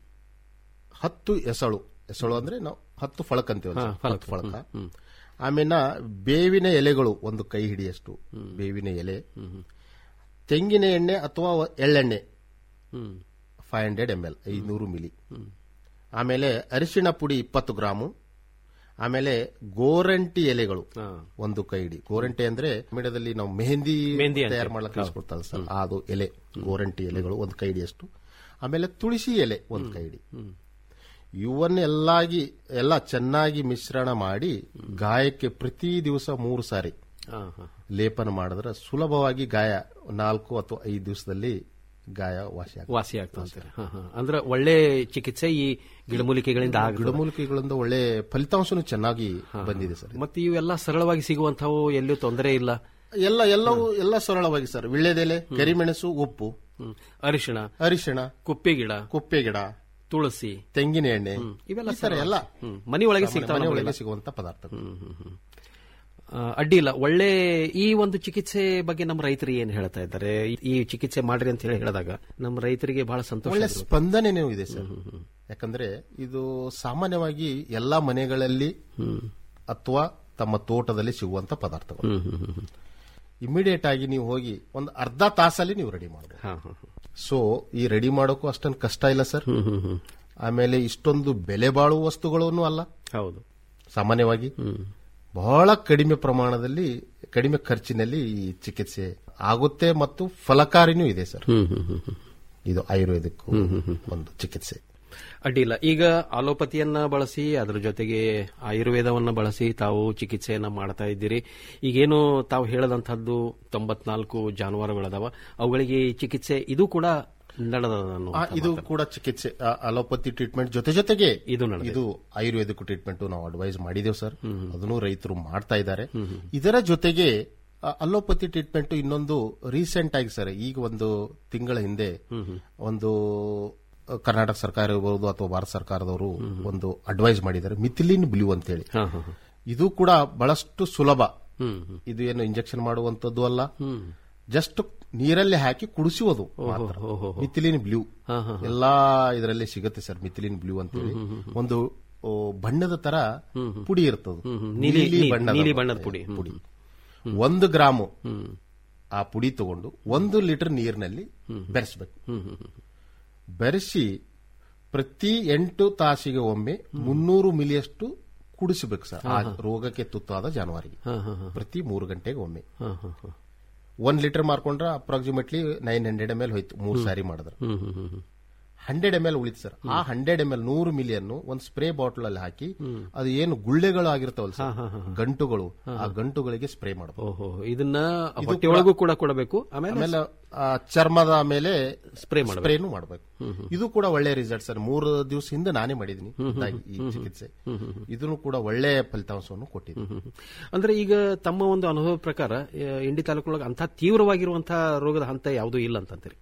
ಹತ್ತು ಎಸಳು ಎಸಳು ಅಂದ್ರೆ ನಾವು ಹತ್ತು ಫಳಕ್ ಅಂತೀವಲ್ಲ ಹಾ, ಸರ್, ಫಲಕ. ಹತ್ತು ಫಳಕ ಆಮೇಲೆ ಬೇವಿನ ಎಲೆಗಳು ಒಂದು ಕೈ ಹಿಡಿಯಷ್ಟು ಬೇವಿನ ಎಲೆ ತೆಂಗಿನ ಎಣ್ಣೆ ಅಥವಾ ಎಳ್ಳೆಣ್ಣೆ ಫೈವ್ ಹಂಡ್ರೆಡ್ ಎಂ ಎಲ್ ಐನೂರು ಮಿಲಿ ಆಮೇಲೆ ಅರಿಶಿಣ ಪುಡಿ ಇಪ್ಪತ್ತು ಗ್ರಾಮು ಆಮೇಲೆ ಗೋರಂಟಿ ಎಲೆಗಳು ಒಂದು ಕೈ ಹಿಡಿ ಗೋರಂಟಿ ಅಂದ್ರೆ ಮೀಡಿಯಾದಲ್ಲಿ ನಾವು ಮೆಹಂದಿ ಮೆಹಂದಿ ಅಂತೀವಿ. ತಯಾರು ಮಾಡ್ಲಿಕ್ಕೆ ಇಸ್ಕೊಡ್ತಾರೆ ಸರ್ ಅದು ಎಲೆ ಗೋರಂಟಿ ಎಲೆಗಳು ಒಂದು ಕೈ ಹಿಡಿಯಷ್ಟು ಆಮೇಲೆ ತುಳಸಿ ಎಲೆ ಒಂದು ಕೈ ಹಿಡಿ ಇವನ್ನೆಲ್ಲಾಗಿ ಎಲ್ಲ ಚೆನ್ನಾಗಿ ಮಿಶ್ರಣ ಮಾಡಿ ಗಾಯಕ್ಕೆ ಪ್ರತಿ ದಿವಸ ಮೂರು ಸಾರಿ ಹಾ, ಹಾ. ಲೇಪನ ಮಾಡಿದ್ರೆ ಸುಲಭವಾಗಿ ಗಾಯ ನಾಲ್ಕು ಅಥವಾ ಐದು ದಿವಸದಲ್ಲಿ ಗಾಯ ವಾಸಿ ಆಗ್ತದೆ. ವಾಸಿ ಆಗ್ತದೆ ಅಂತೀರಿ. ಹಾ, ಹಾ. ಅಂದ್ರೆ ಒಳ್ಳೆ ಚಿಕಿತ್ಸೆ ಈ ಗಿಡಮೂಲಿಕೆಗಳಿಂದ ಆಗುತ್ತೆ ಗಿಡಮೂಲಿಕೆಗಳಿಂದ ಒಳ್ಳೆ ಫಲಿತಾಂಶನೂ ಚೆನ್ನಾಗಿ ಬಂದಿದೆ ಸರ್ ಮತ್ತೆ ಇವೆಲ್ಲ ಸರಳವಾಗಿ ಸಿಗುವಂತವು ಎಲ್ಲೂ ತೊಂದರೆ ಇಲ್ಲ ಎಲ್ಲ ಎಲ್ಲವೂ ಎಲ್ಲ ಸರಳವಾಗಿ ಸರ್ ವಿಳ್ಳೆದೆಲೆ ಕರಿಮೆಣಸು ಉಪ್ಪು ಹ್ಮ್. ಅರಿಶಿಣ ಅರಿಶಿಣ ಕುಪ್ಪೆ ಗಿಡ ಕುಪ್ಪೆ ಗಿಡ ತುಳಸಿ ತೆಂಗಿನ ಎಣ್ಣೆ ಇವೆಲ್ಲ ಈ ತರ ಎಲ್ಲ ಹ್ಮ್. ಮನೆ ಒಳಗೆ ಸಿಗ್ತಾವ ಮನೆ ನಮ್ಗೆಲ್ಲ. ಒಳಗೆ ಸಿಗುವಂತ ಪದಾರ್ಥಗಳು ಆ, ಅಡ್ಡಿ ಇಲ್ಲ ಒಳ್ಳೆ ಈ ಒಂದು ಚಿಕಿತ್ಸೆ ಬಗ್ಗೆ ನಮ್ಮ ರೈತರು ಏನ್ ಹೇಳ್ತಾ ಇದ್ದಾರೆ ಈ- ಈ ಚಿಕಿತ್ಸೆ ಮಾಡ್ರಿ ಅಂತ ಹೇಳಿ ಹೇಳಿದಾಗ ನಮ್ಮ ರೈತರಿಗೆ ಬಹಳ ಸಂತೋಷ ಒಳ್ಳೆ ಆಗಿರುತ್ತೆ. ಸ್ಪಂದನೆನೂ ಇದೆ ಸರ್ ಯಾಕಂದ್ರೆ ಇದು ಸಾಮಾನ್ಯವಾಗಿ ಎಲ್ಲಾ ಮನೆಗಳಲ್ಲಿ ಅಥವಾ ತಮ್ಮ ತೋಟದಲ್ಲಿ ಸಿಗುವಂತ ಪದಾರ್ಥಗಳು ಇಮಿಡಿಯೇಟ್ ಆಗಿ ನೀವು ಹೋಗಿ ಒಂದು ಅರ್ಧ ತಾಸಲ್ಲಿ ನೀವು ರೆಡಿ ಮಾಡಬಹುದು ಹಾ, ಹಾ, ಹಾ. ಸೊ ಈ ರೆಡಿ ಮಾಡೋಕ್ಕೂ ಅಷ್ಟೊಂದು ಕಷ್ಟ ಇಲ್ಲ ಸರ್ ಆಮೇಲೆ ಇಷ್ಟೊಂದು ಬೆಲೆ ಬಾಳುವ ವಸ್ತುಗಳನ್ನು ಅಲ್ಲ ಹೌದು ಸಾಮಾನ್ಯವಾಗಿ ಬಹಳ ಕಡಿಮೆ ಪ್ರಮಾಣದಲ್ಲಿ ಕಡಿಮೆ ಖರ್ಚಿನಲ್ಲಿ ಈ ಚಿಕಿತ್ಸೆ ಆಗುತ್ತೆ ಮತ್ತು ಫಲಕಾರಿನೂ ಇದೆ ಸರ್ ಇದು ಆಯುರ್ವೇದಕ್ಕೂ ಒಂದು ಚಿಕಿತ್ಸೆ ಅಡ್ಡಿ ಇಲ್ಲ ಈಗ ಅಲೋಪತಿಯನ್ನ ಬಳಸಿ ಅದರ ಜೊತೆಗೆ ಆಯುರ್ವೇದವನ್ನ ಬಳಸಿ ತಾವು ಚಿಕಿತ್ಸೆಯನ್ನ ಮಾಡ್ತಾ ಇದ್ದೀರಿ ಈಗೇನು ತಾವು ಹೇಳದಂತಹದ್ದು ತೊಂಬತ್ನಾಲ್ಕು ಜಾನುವಾರುಗಳದಾವ ಅವುಗಳಿಗೆ ಈ ಚಿಕಿತ್ಸೆ ಇದು ಕೂಡ ನಡೆದ ಆ, ಇದು ಕೂಡ ಚಿಕಿತ್ಸೆ ಆ, ಅಲೋಪತಿ ಟ್ರೀಟ್ಮೆಂಟ್ ಜೊತೆ ಜೊತೆಗೆ ಇದು ನಡೆದಿದೆ. ಇದು ಆಯುರ್ವೇದಿಕ್ ಟ್ರೀಟ್ಮೆಂಟ್ ನಾವು ಅಡ್ವೈಸ್ ಮಾಡಿದೇವು ಸರ್ ಅದನ್ನು ರೈತರು ಮಾಡ್ತಾ ಇದ್ದಾರೆ ಇದರ ಜೊತೆಗೆ ಆ, ಅಲೋಪತಿ ಟ್ರೀಟ್ಮೆಂಟ್ ಇನ್ನೊಂದು ರೀಸೆಂಟ್ ಆಗಿ ಸರ್ ಈಗ ಒಂದು ತಿಂಗಳ ಹಿಂದೆ ಒಂದು ಆ, ಕರ್ನಾಟಕ ಸರ್ಕಾರ ಇರಬಹುದು ಅಥವಾ ಭಾರತ ಸರ್ಕಾರದವರು ಒಂದು ಅಡ್ವೈಸ್ ಮಾಡಿದ್ದಾರೆ ಮಿಥಿಲಿನ್ ಬ್ಲೂ ಅಂತೇಳಿ ಇದು ಕೂಡ ಬಹಳಷ್ಟು ಸುಲಭ ಇದು ಏನು ಇಂಜೆಕ್ಷನ್ ಮಾಡುವಂತದ್ದು ಅಲ್ಲ ಜಸ್ಟ್ ನೀರಲ್ಲಿ ಹಾಕಿ ಕುಡಿಸುವುದು ಮಾತ್ರ ಮಿಥಿಲಿನ್ ಬ್ಲೂ ಎಲ್ಲಾ ಇದರಲ್ಲಿ ಸಿಗುತ್ತೆ ಸರ್ ಮಿಥಿಲಿನ್ ಬ್ಲೂ ಅಂತೇಳಿ ಒಂದು ಓ, ಬಣ್ಣದ ತರ ಪುಡಿ ಇರ್ತದೆ ನೀಲಿ- ನೀಲಿ ನೀ- ಬಣ್ಣದ ನೀಲಿ ಬಣ್ಣದ ಪುಡಿ. ಪುಡಿ ಒಂದು ಗ್ರಾಮು ಆ ಪುಡಿ ತಗೊಂಡು ಒಂದು ಲೀಟರ್ ನೀರಿನಲ್ಲಿ ಬೆರೆಸಬೇಕು ಬೆರೆಸಿ ಪ್ರತಿ ಎಂಟು ತಾಸಿಗೆ ಒಮ್ಮೆ ಮುನ್ನೂರು ಮಿಲಿಯಷ್ಟು ಕುಡಿಸಬೇಕು ಸರ್ ಆ ರೋಗಕ್ಕೆ ತುತ್ತಾದ ಜಾನುವಾರಿಗೆ ಪ್ರತಿ ಮೂರು ಗಂಟೆಗೆ ಒಮ್ಮೆ ಒಂದ್ ಲೀಟರ್ ಮಾರ್ಕೊಂಡ್ರೆ approximately nine hundred M L ಹೋಯ್ತು ಮೂರು ಸಾರಿ ಮಾಡಿದ್ರೆ ಹಂಡ್ರೆಡ್ ಎಮ್ ಎಲ್ ಉಳಿತು ಸರ್ ಆ ಹಂಡ್ರೆಡ್ ಎಮ್ ಎಲ್ ನೂರು ಮಿಲಿಯನ್ನು ಒಂದು ಸ್ಪ್ರೇ ಬಾಟಲ್ ಅಲ್ಲಿ ಹಾಕಿ ಅದು ಏನು ಗುಳ್ಳೆಗಳು ಆಗಿರ್ತಾವಲ್ಲ ಸರ್ ಗಂಟುಗಳು ಆ ಗಂಟುಗಳಿಗೆ ಸ್ಪ್ರೇ ಮಾಡಬೇಕು ಓಹೋ ಇದನ್ನ ಇದು ಹೊಟ್ಟೆಯೊಳಗೂ ಕೂಡ ಕೊಡಬೇಕು ಆಮೇಲೆ ಆಮೇಲೆ ಆ ಚರ್ಮದ ಮೇಲೆ ಸ್ಪ್ರೇ ಮಾಡ್ಬೇಕು. ಸ್ಪ್ರೇನು ಮಾಡಬೇಕು ಇದು ಕೂಡ ಒಳ್ಳೆ ರಿಸಲ್ಟ್ ಸರ್ ಮೂರು ದಿವಸ ಹಿಂದೆ ನಾನೇ ಮಾಡಿದ್ದೀನಿ ಖುದ್ದಾಗಿ ಈ ಚಿಕಿತ್ಸೆ ಇದನ್ನು ಕೂಡ ಒಳ್ಳೆ ಫಲಿತಾಂಶವನ್ನು ಕೊಟ್ಟಿದೆ ಅಂದ್ರೆ ಈಗ ತಮ್ಮ ಒಂದು ಅನುಭವ ಪ್ರಕಾರ ಆ, ಇಂಡಿ ತಾಲೂಕೊಳಗೆ ಅಂತ ತೀವ್ರವಾಗಿರುವಂತಹ ರೋಗದ ಹಂತ ಯಾವುದೂ ಇಲ್ಲ ಅಂತಂತೀರಿ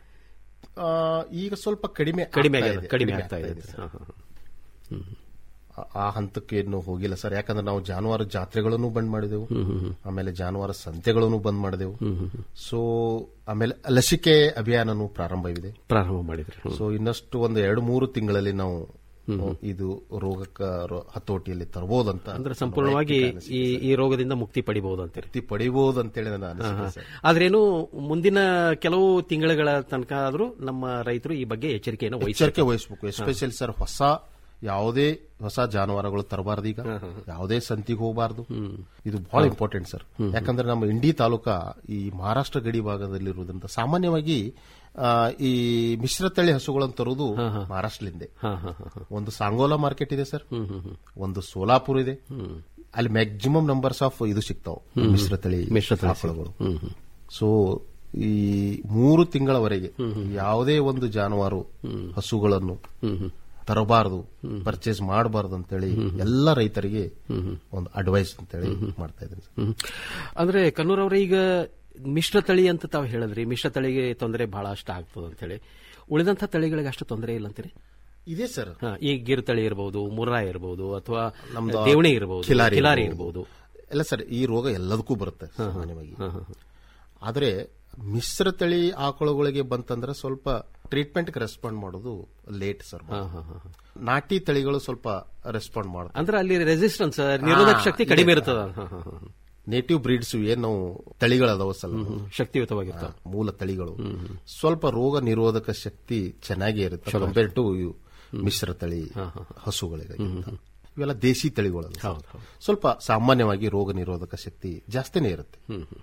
ಆ, ಈಗ ಸ್ವಲ್ಪ ಕಡಿಮೆ ಕಡಿಮೆ ಆಗ್ತಾ ಆಗಿದೆ, ಇದೆ, ಕಡಿಮೆ ಕಡಿಮೆ ಆಗ್ತಾ ಆಗ್ತಾ ಇದೆ. ಇದೆ ಸರ್. ಹಾ, ಹಾ, ಹಾ. ಆ- ಆ ಹಂತಕ್ಕೆ ಏನು ಹೋಗಿಲ್ಲ ಸರ್ ಯಾಕಂದ್ರೆ ನಾವು ಜಾನುವಾರು ಜಾತ್ರೆಗಳನ್ನು ಬಂದ್ ಮಾಡಿದೆವು ಆಮೇಲೆ ಜಾನುವಾರು ಸಂತೆಗಳನ್ನು ಬಂದ್ ಮಾಡಿದೆವು ಸೊ ಆಮೇಲೆ ಲಸಿಕೆ ಅಭಿಯಾನನೂ ಪ್ರಾರಂಭವಿದೆ ಪ್ರಾರಂಭ ಮಾಡಿದ್ರಿ ಹ್ಮ್. ಸೊ ಇನ್ನಷ್ಟು ಒಂದು ಎರಡು ಮೂರು ತಿಂಗಳಲ್ಲಿ ನಾವು ಇದು ರೋಗಕ್ಕ ರೋ- ಹತೋಟಿಯಲ್ಲಿ ತರಬಹುದಂತ ಅಂದ್ರೆ ಸಂಪೂರ್ಣವಾಗಿ ಈ ಈ ರೋಗದಿಂದ ಮುಕ್ತಿ ಪಡಿಬಹುದು ಅಂತೀರಿ ಮುಕ್ತಿ ಪಡಿಬಹುದು ಅಂತೇಳಿ ನನ್ನ ಅನಿಸಿಕೆ ಸರ್ ಆದ್ರೇನು ಮುಂದಿನ ಕೆಲವು ತಿಂಗಳುಗಳ ತನಕ ಆದ್ರೂ ನಮ್ಮ ರೈತರು ಈ ಬಗ್ಗೆ ಎಚ್ಚರಿಕೆಯನ್ನು ಎಚ್ಚರಿಕೆ ವಹಿಸಬೇಕು ವಹಿಸಬೇಕು ಎಸ್ಪೆಷಲಿ ಸರ್ ಹೊಸ ಯಾವುದೇ ಹೊಸ ಜಾನುವಾರುಗಳು ತರಬಾರ್ದು ಈಗ ಯಾವುದೇ ಸಂತಿಗೆ ಹೋಗಬಾರ್ದು ಇದು ಬಹಳ ಇಂಪಾರ್ಟೆಂಟ್ ಸರ್ ಯಾಕಂದ್ರೆ ನಮ್ಮ ಇಂಡಿ ತಾಲೂಕ ಈ ಮಹಾರಾಷ್ಟ್ರ ಗಡಿ ಭಾಗದಲ್ಲಿರುವುದರಿಂದ ಸಾಮಾನ್ಯವಾಗಿ ಆ, ಈ ಮಿಶ್ರತಳಿ ಹಸುಗಳನ್ನು ತರುವುದು ಮಹಾರಾಷ್ಟ್ರಲಿಂದ ಒಂದು ಸಾಂಗೋಲಾ ಮಾರ್ಕೆಟ್ ಇದೆ ಸರ್ ಒಂದು ಸೋಲಾಪುರ್ ಇದೆ ಅಲ್ಲಿ ಮ್ಯಾಕ್ಸಿಮಮ್ ನಂಬರ್ಸ್ ಆಫ್ ಇದು ಸಿಗ್ತಾವ ಮಿಶ್ರತಳಿ ಮಿಶ್ರತಳಿ ಆಕಳುಗಳು ಸೊ ಈ ಮೂರು ತಿಂಗಳವರೆಗೆ ಯಾವುದೇ ಒಂದು ಜಾನುವಾರು ಹಸುಗಳನ್ನು ತರಬಾರದು ಪರ್ಚೇಸ್ ಮಾಡಬಾರದು ಅಂತೇಳಿ ಎಲ್ಲ ರೈತರಿಗೆ ಒಂದು ಅಡ್ವೈಸ್ ಅಂತೇಳಿ ಮಾಡ್ತಾ ಇದ್ದೀನಿ ಸರ್. ಹ್ಮ್. ಅಂದ್ರೆ ಕನ್ನೂರ್ ಅವ್ರೆ ಈಗ ಮಿಶ್ರ ತಳಿ ಅಂತ ತಾವು ಹೇಳಿದ್ರಿ ಮಿಶ್ರ ತಳಿಗೆ ತೊಂದರೆ ಬಹಳ ಅಷ್ಟ ಆಗ್ತದೆ ಅಂತ ಹೇಳಿ ಉಳಿದಂತ ತಳಿಗಳಿಗೆ ಅಷ್ಟು ತೊಂದರೆ ಇಲ್ಲ ಅಂತೀರಿ ಇದೆ ಸರ್ ಹಾ, ಈ ಗಿರ್ ತಳಿ ಇರಬಹುದು ಮುರ್ರಾ ಇರಬಹುದು ಅಥವಾ ನಮ್ದು ದೇವಣಿ ಇರಬಹುದು ಖಿಲಾರಿ ಕಿಲಾರಿ ಇರ್ಬೋದು. ಇರಬಹುದು ಎಲ್ಲ ಸರ್ ಈ ರೋಗ ಎಲ್ಲದಕ್ಕೂ ಬರುತ್ತೆ ಸಾಮಾನ್ಯವಾಗಿ ಆದ್ರೆ ಮಿಶ್ರತಳಿ ಆಕಳುಗಳಿಗೆ ಬಂತಂದ್ರೆ ಸ್ವಲ್ಪ ಟ್ರೀಟ್ಮೆಂಟ್ಗೆ ರೆಸ್ಪಾಂಡ್ ಮಾಡೋದು ಲೇಟ್ ಸರ್ ನಾಟಿ ತಳಿಗಳು ಸ್ವಲ್ಪ ರೆಸ್ಪಾಂಡ್ ಮಾಡ್ತಾರೆ ಅಂದ್ರೆ ಅಲ್ಲಿ ರೆಸಿಸ್ಟೆನ್ಸ್ ನಿರೋಧಕ ಶಕ್ತಿ ಕಡಿಮೆ ಇರ್ತದ ಹಾ, ಹಾ, ಹಾ. ನೇಟಿವ್ ಬ್ರೀಡ್ಸ್ ಏನ್ ನಾವು ತಳಿಗಳದಾವ ಸಲ ಶಕ್ತಿಯುತವಾಗಿರ್ತಾವ ಮೂಲ ತಳಿಗಳು ಸ್ವಲ್ಪ ರೋಗ ನಿರೋಧಕ ಶಕ್ತಿ ಚೆನ್ನಾಗೇ ಇರುತ್ತೆ ಕಂಪೇರ್ ಟು ಮಿಶ್ರ ತಳಿ ಹಸುಗಳಿಗೆ ಇವೆಲ್ಲ ದೇಸಿ ತಳಿಗಳು ಸ್ವಲ್ಪ ಸಾಮಾನ್ಯವಾಗಿ ರೋಗ ನಿರೋಧಕ ಶಕ್ತಿ ಜಾಸ್ತಿನೇ ಇರುತ್ತೆ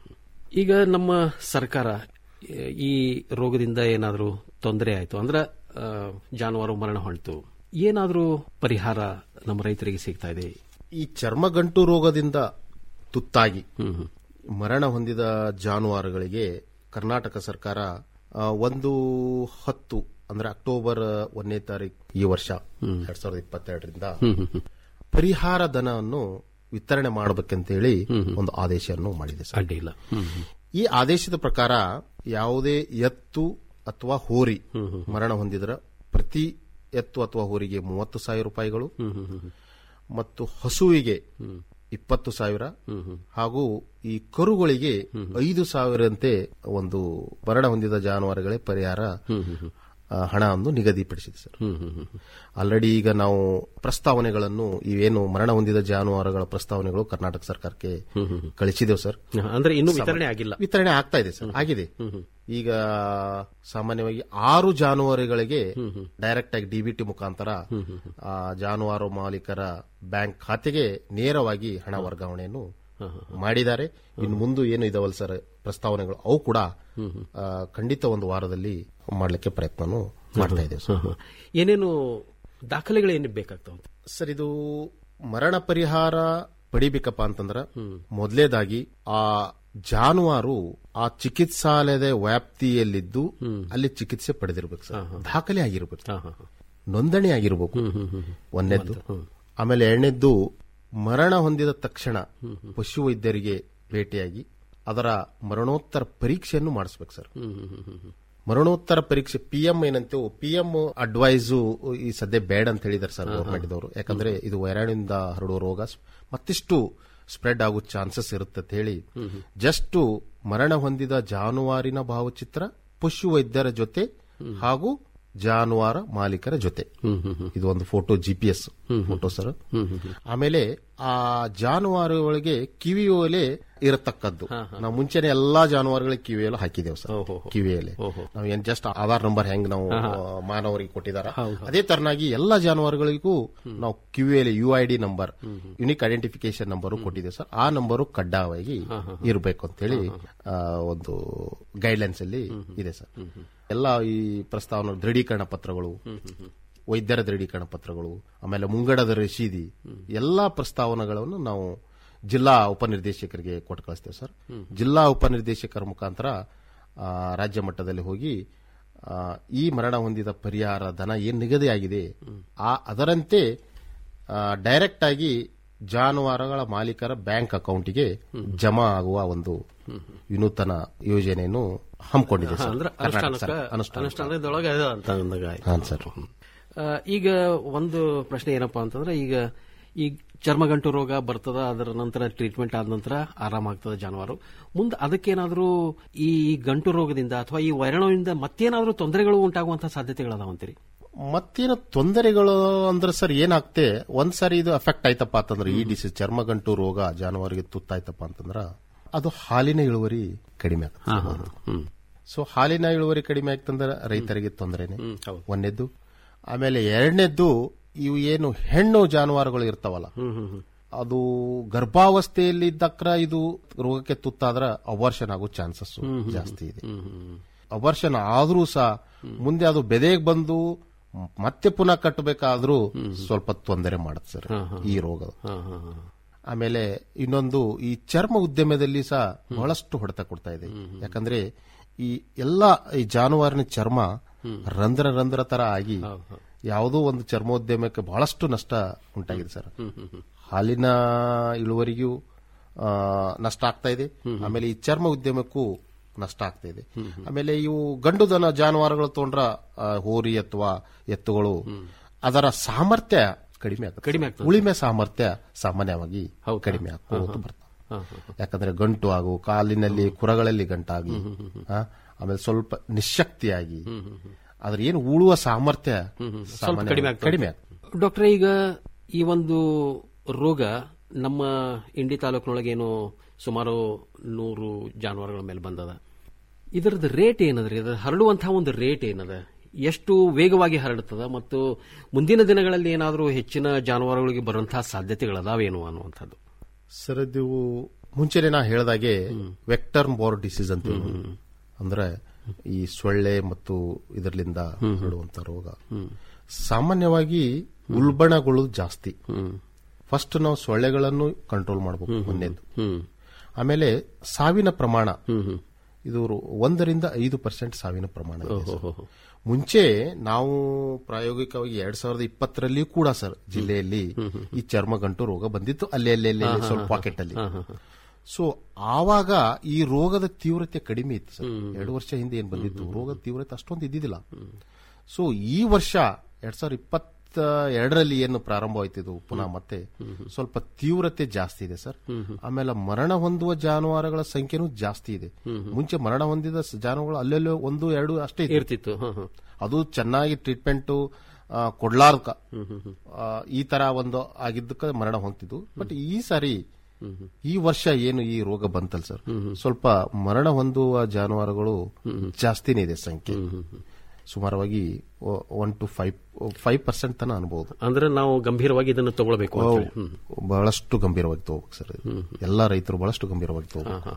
ಈಗ ನಮ್ಮ ಸರ್ಕಾರ ಎ, ಈ ರೋಗದಿಂದ ಏನಾದರೂ ತೊಂದರೆ ಆಯ್ತು ಅಂದ್ರೆ ಆ, ಜಾನುವಾರು ಮರಣ ಹೊಂಟು ಏನಾದರೂ ಪರಿಹಾರ ನಮ್ಮ ರೈತರಿಗೆ ಸಿಗ್ತಾ ಇದೆ ಈ ಚರ್ಮಗಂಟು ರೋಗದಿಂದ ತುತ್ತಾಗಿ ಮರಣ ಹೊಂದಿದ ಜಾನುವಾರುಗಳಿಗೆ ಕರ್ನಾಟಕ ಸರ್ಕಾರ ಆ, ಒಂದು ಹತ್ತು ಅಂದ್ರೆ ಅಕ್ಟೋಬರ್ ಒಂದನೇ ತಾರೀಕು ಈ ವರ್ಷ ಎರಡ್ ಸಾವಿರದ ಇಪ್ಪತ್ತೆರಡರಿಂದ ಪರಿಹಾರ ಧನವನ್ನು ವಿತರಣೆ ಮಾಡಬೇಕಂತೇಳಿ ಒಂದು ಆದೇಶವನ್ನು ಮಾಡಿದೆ ಸರ್ ಅಡ್ಡಿಲ್ಲ ಈ ಆದೇಶದ ಪ್ರಕಾರ ಯಾವುದೇ ಎತ್ತು ಅಥವಾ ಹೋರಿ ಮರಣ ಹೊಂದಿದ್ರ ಪ್ರತಿ ಎತ್ತು ಅಥವಾ ಹೋರಿಗೆ ಮೂವತ್ತು ಸಾವಿರ ರೂಪಾಯಿಗಳು ಮತ್ತು ಹಸುವಿಗೆ ಇಪ್ಪತ್ತು ಸಾವಿರ ಹಾಗೂ ಈ ಕರುಗಳಿಗೆ ಐದು ಸಾವಿರಂತೆ ಒಂದು ಮರಣ ಹೊಂದಿದ ಜಾನುವಾರುಗಳೇ ಪರಿಹಾರ ಆ, ಹಣವನ್ನು ನಿಗದಿಪಡಿಸಿದೆ ಸರ್ ಆಲ್ರೆಡಿ ಈಗ ನಾವು ಪ್ರಸ್ತಾವನೆಗಳನ್ನು ಇವೇನು ಮರಣ ಹೊಂದಿದ ಜಾನುವಾರುಗಳ ಪ್ರಸ್ತಾವನೆಗಳು ಕರ್ನಾಟಕ ಸರ್ಕಾರಕ್ಕೆ ಕಳಿಸಿದೆವು ಸರ್ ಅಂದ್ರೆ ಇನ್ನೂ ಸಮ- ವಿತರಣೆ ಆಗಿಲ್ಲ ವಿತರಣೆ ಆಗ್ತಾ ಇದೆ ಸರ್ ಆಗಿದೆ ಈಗ ಸಾಮಾನ್ಯವಾಗಿ ಆರು ಜಾನುವಾರುಗಳಿಗೆ ಡೈರೆಕ್ಟ್ ಆಗಿ ಡಿಬಿಟಿ ಮುಖಾಂತರ ಆ ಜಾನುವಾರು ಮಾಲೀಕರ ಬ್ಯಾಂಕ್ ಖಾತೆಗೆ ನೇರವಾಗಿ ಹಣ ವರ್ಗಾವಣೆಯನ್ನು ಮಾಡಿದ್ದಾರೆ ಇನ್ನು ಮುಂದೆ ಏನು ಇದಾವಲ್ಲ ಸರ್ ಪ್ರಸ್ತಾವನೆಗಳು ಅವು ಕೂಡ ಆ, ಖಂಡಿತ ಒಂದು ವಾರದಲ್ಲಿ ಮಾಡಲಿಕ್ಕೆ ಪ್ರಯತ್ನನೂ ಮಾಡ್ತಾ ಇದ್ದೇವೆ ಸರ್ ಏನೇನು ದಾಖಲೆಗಳು ಏನು ಬೇಕಾಗ್ತಾವ ಸರ್ ಇದು ಮರಣ ಪರಿಹಾರ ಪಡಿಬೇಕಪ್ಪ ಅಂತಂದ್ರ ಮೊದಲೇದಾಗಿ ಆ ಜಾನುವಾರು ಆ ಚಿಕಿತ್ಸಾಲಯದ ವ್ಯಾಪ್ತಿಯಲ್ಲಿದ್ದು ಅಲ್ಲಿ ಚಿಕಿತ್ಸೆ ಪಡೆದಿರ್ಬೇಕು ಸರ್ ದಾಖಲೆ ಆಗಿರ್ಬೇಕು ನೋಂದಣಿ ಆಗಿರ್ಬೇಕು ಒಂದನೇದ್ದು ಆಮೇಲೆ ಎರಡನೇದ್ದು ಮರಣ ಹೊಂದಿದ ತಕ್ಷಣ ಪಶು ವೈದ್ಯರಿಗೆ ಭೇಟಿಯಾಗಿ ಅದರ ಮರಣೋತ್ತರ ಪರೀಕ್ಷೆಯನ್ನು ಮಾಡಿಸ್ಬೇಕು ಸರ್ ಮರಣೋತ್ತರ ಪರೀಕ್ಷೆ ಪಿ ಎಂ ಏನಂತೇವು ಪಿ ಎಂ ಅಡ್ವೈಸು ಈ ಸದ್ಯ ಬೇಡ ಅಂತ ಹೇಳಿದಾರೆ ಸರ್ ಗೌರ್ಮೆಂಟ್ದವರು ಯಾಕಂದ್ರೆ ಇದು ವೈರಾಣಿಂದ ಹರಡುವ ರೋಗ ಸ್- ಮತ್ತಿಷ್ಟು ಸ್ಪ್ರೆಡ್ ಆಗೋ ಚಾನ್ಸಸ್ ಇರುತ್ತೆ ಅಂತ ಹೇಳಿ ಜಸ್ಟ್ ಮರಣ ಹೊಂದಿದ ಜಾನುವಾರಿನ ಭಾವಚಿತ್ರ ಪಶು ವೈದ್ಯರ ಜೊತೆ ಹಾಗೂ ಜಾನುವಾರ ಮಾಲೀಕರ ಜೊತೆ ಇದು ಒಂದು ಫೋಟೋ ಜಿಪಿಎಸ್ ಫೋಟೋ ಸರ್ ಆಮೇಲೆ ಆ ಜಾನುವಾರುಗಳಿಗೆ ಕಿವಿಯೋಲೆ ಇರತಕ್ಕದ್ದು ನಾವು ಮುಂಚೆನೆ ಎಲ್ಲಾ ಜಾನುವಾರುಗಳಿಗೆ ಕಿವಿಯಲು ಹಾಕಿದ್ದೇವೆ ಸರ್ ಕಿವಿಯಲೆ ನಾವು ಏನ್ ಜಸ್ಟ್ ಆಧಾರ್ ನಂಬರ್ ಹೆಂಗ್ ನಾವು ಆ, ಮಾನವರಿಗೆ ಕೊಟ್ಟಿದಾರ ಅದೇ ತರನಾಗಿ ಎಲ್ಲಾ ಜಾನುವಾರುಗಳಿಗೂ ನಾವು ಕಿವಿಯಲ್ಲಿ U I D number unique identification number ಕೊಟ್ಟಿದ್ದೇವೆ ಸರ್ ಆ ನಂಬರು ಕಡ್ಡಾಯವಾಗಿ ಇರಬೇಕು ಅಂತ ಹೇಳಿ ಒಂದು ಗೈಡ್ಲೈನ್ಸ್ ಅಲ್ಲಿ ಇದೆ ಸರ್ ಎಲ್ಲ ಈ ಪ್ರಸ್ತಾವನೆ ದೃಢೀಕರಣ ಪತ್ರಗಳು ವೈದ್ಯರ ದೃಢೀಕರಣ ಪತ್ರಗಳು ಆಮೇಲೆ ಮುಂಗಡದ ರಶೀದಿ ಎಲ್ಲಾ ಪ್ರಸ್ತಾವನೆಗಳನ್ನು ನಾವು ಜಿಲ್ಲಾ ಉಪನಿರ್ದೇಶಕರಿಗೆ ಕೊಟ್ಟು ಕಳಿಸ್ತೇವೆ ಸರ್ ಜಿಲ್ಲಾ ಉಪನಿರ್ದೇಶಕರ ಮುಖಾಂತರ ಆ, ರಾಜ್ಯ ಮಟ್ಟದಲ್ಲಿ ಹೋಗಿ ಆ, ಈ ಮರಣ ಹೊಂದಿದ ಪರಿಹಾರ ಧನ ಏನ್ ನಿಗದಿಯಾಗಿದೆ ಆ ಅದರಂತೆ ಡೈರೆಕ್ಟ್ ಆಗಿ ಜಾನುವಾರುಗಳ ಮಾಲೀಕರ ಬ್ಯಾಂಕ್ ಅಕೌಂಟಿಗೆ ಜಮಾ ಆಗುವ ಒಂದು ವಿನೂತನ ಯೋಜನೆಯನ್ನು ಹಮ್ಮಿಕೊಂಡಿದೆ ಸರ್ ಅಂದ್ರೆ ಕರ್ನಾಟಕ ಅನುಷ್ಠಾನಕ್ಕೆ ಸರ್ಕಾರ. ಅನುಷ್ಠಾನ ಅನುಷ್ಠಾನದೊಳಗೆ ಇದೆ ಅಂತ ಅಂದಾಗ ಆಯ್ತು. ಹಾಂ ಸರ್ ಆ, ಈಗ ಒಂದು ಪ್ರಶ್ನೆ ಏನಪ್ಪಾ ಅಂತಂದ್ರೆ ಈಗ ಈ ಚರ್ಮಗಂಟು ರೋಗ ಬರ್ತದ ಅದರ ನಂತರ ಟ್ರೀಟ್ಮೆಂಟ್ ಆದ ನಂತರ ಆರಾಮಾಗ್ತದೆ ಜಾನುವಾರು ಮುಂದೆ ಅದಕ್ಕೇನಾದ್ರೂ ಈ ಗಂಟು ರೋಗದಿಂದ ಅಥವಾ ಈ ವೈರಾಣುವಿಂದ ಮತ್ತೇನಾದ್ರೂ ತೊಂದರೆಗಳು ಉಂಟಾಗುವಂತಹ ಸಾಧ್ಯತೆಗಳದಾವಂತೀರಿ ಮತ್ತೇನು ತೊಂದರೆಗಳು ಅಂದ್ರೆ ಸರ್ ಏನಾಗ್ತೆ ಒಂದ್ ಸಾರಿ ಇದು ಅಫೆಕ್ಟ್ ಆಯ್ತಪ್ಪ ಅಂತಂದ್ರೆ ಈ ಡಿಸೀಸ್ ಚರ್ಮಗಂಟು ರೋಗ ಜಾನುವಾರಿಗೆ ತುತ್ತಾಯ್ತಪ್ಪ ಅಂತಂದ್ರ ಅದು ಹಾಲಿನ ಇಳುವರಿ ಕಡಿಮೆ ಆಗುತ್ತೆ ಸೊ ಹಾಲಿನ ಇಳುವರಿ ಕಡಿಮೆ ಆಗ್ತಂದ್ರೆ ರೈತರಿಗೆ ತೊಂದರೆನೆ ಒಂದನೇದ್ದು ಆಮೇಲೆ ಎರಡನೇದ್ದು ಇವು ಏನು ಹೆಣ್ಣು ಜಾನುವಾರುಗಳು ಇರ್ತಾವಲ್ಲ ಅದು ಗರ್ಭಾವಸ್ಥೆಯಲ್ಲಿ ಇದ್ದಕ್ರ ಇದು ರೋಗಕ್ಕೆ ತುತ್ತಾದ್ರ ಅಬಾರ್ಷನ್ ಆಗೋ ಚಾನ್ಸಸ್ ಜಾಸ್ತಿ ಇದೆ ಅಬಾರ್ಷನ್ ಆದ್ರೂ ಸಹ ಮುಂದೆ ಅದು ಬೆದೆಗೆ ಬಂದು ಮತ್ತೆ ಪುನಃ ಕಟ್ಟಬೇಕಾದ್ರೂ ಸ್ವಲ್ಪ ತೊಂದರೆ ಮಾಡುತ್ತೆ ಸರ್ ಈ ರೋಗ ಆಮೇಲೆ ಇನ್ನೊಂದು ಈ ಚರ್ಮ ಉದ್ಯಮದಲ್ಲಿ ಸಹ ಬಹಳಷ್ಟು ಹೊಡೆತ ಕೊಡ್ತಾ ಇದೆ ಯಾಕಂದ್ರೆ ಈ ಎಲ್ಲ ಈ ಜಾನುವಾರಿನ ಚರ್ಮ ರಂಧ್ರ ರಂಧ್ರ ತರ ಆಗಿ ಯಾವುದೋ ಒಂದು ಚರ್ಮೋದ್ಯಮಕ್ಕೆ ಬಹಳಷ್ಟು ನಷ್ಟ ಉಂಟಾಗಿದೆ ಸರ್ ಹಾಲಿನ ಇಳುವರಿಗೂ ಆ, ನಷ್ಟ ಆಗ್ತಾ ಇದೆ ಆಮೇಲೆ ಈ ಚರ್ಮ ಉದ್ಯಮಕ್ಕೂ ನಷ್ಟ ಆಗ್ತಾ ಇದೆ ಆಮೇಲೆ ಇವು ಗಂಡು ದನ ಜಾನುವಾರುಗಳು ತೊಗೊಂಡ್ರ ಆ, ಹೋರಿ ಅಥವಾ ಎತ್ತುಗಳು ಅದರ ಸಾಮರ್ಥ್ಯ ಕಡಿಮೆ ಆಗುತ್ತೆ ಕಡಿಮೆ ಆಗ್ತದೆ. ಉಳಿಮೆ ಸಾಮರ್ಥ್ಯ ಸಾಮಾನ್ಯವಾಗಿ ಕಡಿಮೆ ಆಗ್ತಾ ಬರ್ತದೆ ಯಾಕಂದ್ರೆ ಗಂಟು ಆಗು ಕಾಲಿನಲ್ಲಿ ಕುರಗಳಲ್ಲಿ ಗಂಟಾಗಿ ಆ, ಆಮೇಲೆ ಸ್ವಲ್ಪ ನಿಶಕ್ತಿಯಾಗಿ ಅದ್ರ ಏನು ಉಳುವ ಸಾಮರ್ಥ್ಯ ಸ್ವಲ್ಪ ಸಾಮಾನ್ಯವಾಗಿ ಕಡಿಮೆ ಆಗ್ತದೆ. ಕಡಿಮೆ ಆಗ್ತದೆ. ಡಾಕ್ಟ್ರೆ ಈಗ ಈ ಒಂದು ರೋಗ ನಮ್ಮ ಇಂಡಿ ತಾಲೂಕಿನೊಳಗೆ ಏನು ಸುಮಾರು ನೂರು ಜಾನುವಾರುಗಳ ಮೇಲೆ ಬಂದದ ಇದರದ್ದು ರೇಟ್ ಏನದ್ರಿ ಇದರ ಹರಡುವಂತಹ ಒಂದು ರೇಟ್ ಏನದ ಎಷ್ಟು ವೇಗವಾಗಿ ಹರಡುತ್ತದ ಮತ್ತು ಮುಂದಿನ ದಿನಗಳಲ್ಲಿ ಏನಾದರೂ ಹೆಚ್ಚಿನ ಜಾನುವಾರುಗಳಿಗೆ ಬರುವಂತಹ ಸಾಧ್ಯತೆಗಳದಾವೇನು ಅನ್ನುವಂಥದ್ದು ಸರ್ ಇದು ಮುಂಚೆನೆ ನಾ ಹೇಳ್ದಾಗೆ ವೆಕ್ಟರ್ ಬೋರ್ ಡಿಸೀಸ್ ಅಂತ ಅಂದ್ರೆ ಈ ಸೊಳ್ಳೆ ಮತ್ತು ಇದರಿಂದ ಹರಡುವಂತ ರೋಗ ಸಾಮಾನ್ಯವಾಗಿ ಉಲ್ಬಣಗಳು ಜಾಸ್ತಿ ಫಸ್ಟ್ ನಾವು ಸೊಳ್ಳೆಗಳನ್ನು ಕಂಟ್ರೋಲ್ ಮಾಡಬೇಕು ಒಂದೇದು ಆಮೇಲೆ ಸಾವಿನ ಪ್ರಮಾಣ ಇದು ರು- ಒಂದರಿಂದ ಐದು ಪರ್ಸೆಂಟ್ ಸಾವಿನ ಪ್ರಮಾಣ ಇದೆ ಸರ್. ಮುಂಚೆ ನಾವು ಪ್ರಾಯೋಗಿಕವಾಗಿ ಎರಡ್ ಸಾವಿರದ ಇಪ್ಪತ್ತರಲ್ಲಿ ಕೂಡ ಸರ್ ಜಿಲ್ಲೆಯಲ್ಲಿ ಈ ಚರ್ಮಗಂಟು ರೋಗ ಬಂದಿತ್ತು ಅಲ್ಲೇ ಅಲ್ಲೇ ಅಲ್ಲೇ ಅಲ್ಲೇ ಸ್ವಲ್ಪ ಪಾಕೆಟ್ ಅಲ್ಲಿ ಸೊ ಆವಾಗ ಈ ರೋಗದ ತೀವ್ರತೆ ಕಡಿಮೆ ಇತ್ತು ಸರ್ ಎರಡು ವರ್ಷ ಹಿಂದೆ ಏನ್ ಬಂದಿತ್ತು ರೋಗದ ತೀವ್ರತೆ ಅಷ್ಟೊಂದು ಇದ್ದಿದ್ದಿಲ್ಲ ಸೊ ಈ ವರ್ಷ ಎರಡ್ ಸಾವಿರದ ಇಪ್ಪತ್ತ ಎರಡರಲ್ಲಿ ಏನು ಪ್ರಾರಂಭವಾಯ್ತಿದ್ದು ಪುನಃ ಮತ್ತೆ ಸ್ವಲ್ಪ ತೀವ್ರತೆ ಜಾಸ್ತಿ ಇದೆ ಸರ್ ಆಮೇಲೆ ಮರಣ ಹೊಂದುವ ಜಾನುವಾರುಗಳ ಸಂಖ್ಯೆನೂ ಜಾಸ್ತಿ ಇದೆ ಮುಂಚೆ ಮರಣ ಹೊಂದಿದ ಸ- ಜಾನುವಾರುಗಳು ಅಲ್ಲೆಲ್ಲೋ ಒಂದು ಎರಡು ಅಷ್ಟೇ ಇರ್ತಿತ್ತು ಹ, ಹ. ಅದು ಚೆನ್ನಾಗಿ ಟ್ರೀಟ್ಮೆಂಟ್ ಕೊಡ್ಲಾರ್ಕ ಆ, ಈ ತರ ಒಂದು ಆಗಿದ್ದಕ್ಕೆ ಮರಣ ಹೊಂದಿದ್ದು ಬಟ್ ಈ ಸಾರಿ ಈ ವರ್ಷ ಏನು ಈ ರೋಗ ಬಂತಲ್ಲ ಸರ್ ಸ್ವಲ್ಪ ಮರಣ ಹೊಂದುವ ಜಾನುವಾರುಗಳು ಜಾಸ್ತಿನೇ ಇದೆ ಸಂಖ್ಯೆ ಸುಮಾರವಾಗಿ one two five five percent ತನ ಅನ್ಬಹುದು ಅಂದ್ರೆ ನಾವು ಗಂಭೀರವಾಗಿ ಇದನ್ನು ತಗೊಳ್ಬೇಕು ಅಂತ ಹೇಳಿ. ಹ್ಮ್. ಬಹಳಷ್ಟು ಗಂಭೀರವಾಗಿ ತಗೋಬೇಕು ಸರ್ ಇದು. ಎಲ್ಲಾ ರೈತರು ಬಹಳಷ್ಟು ಗಂಭೀರವಾಗಿ ತಗೋಬೇಕು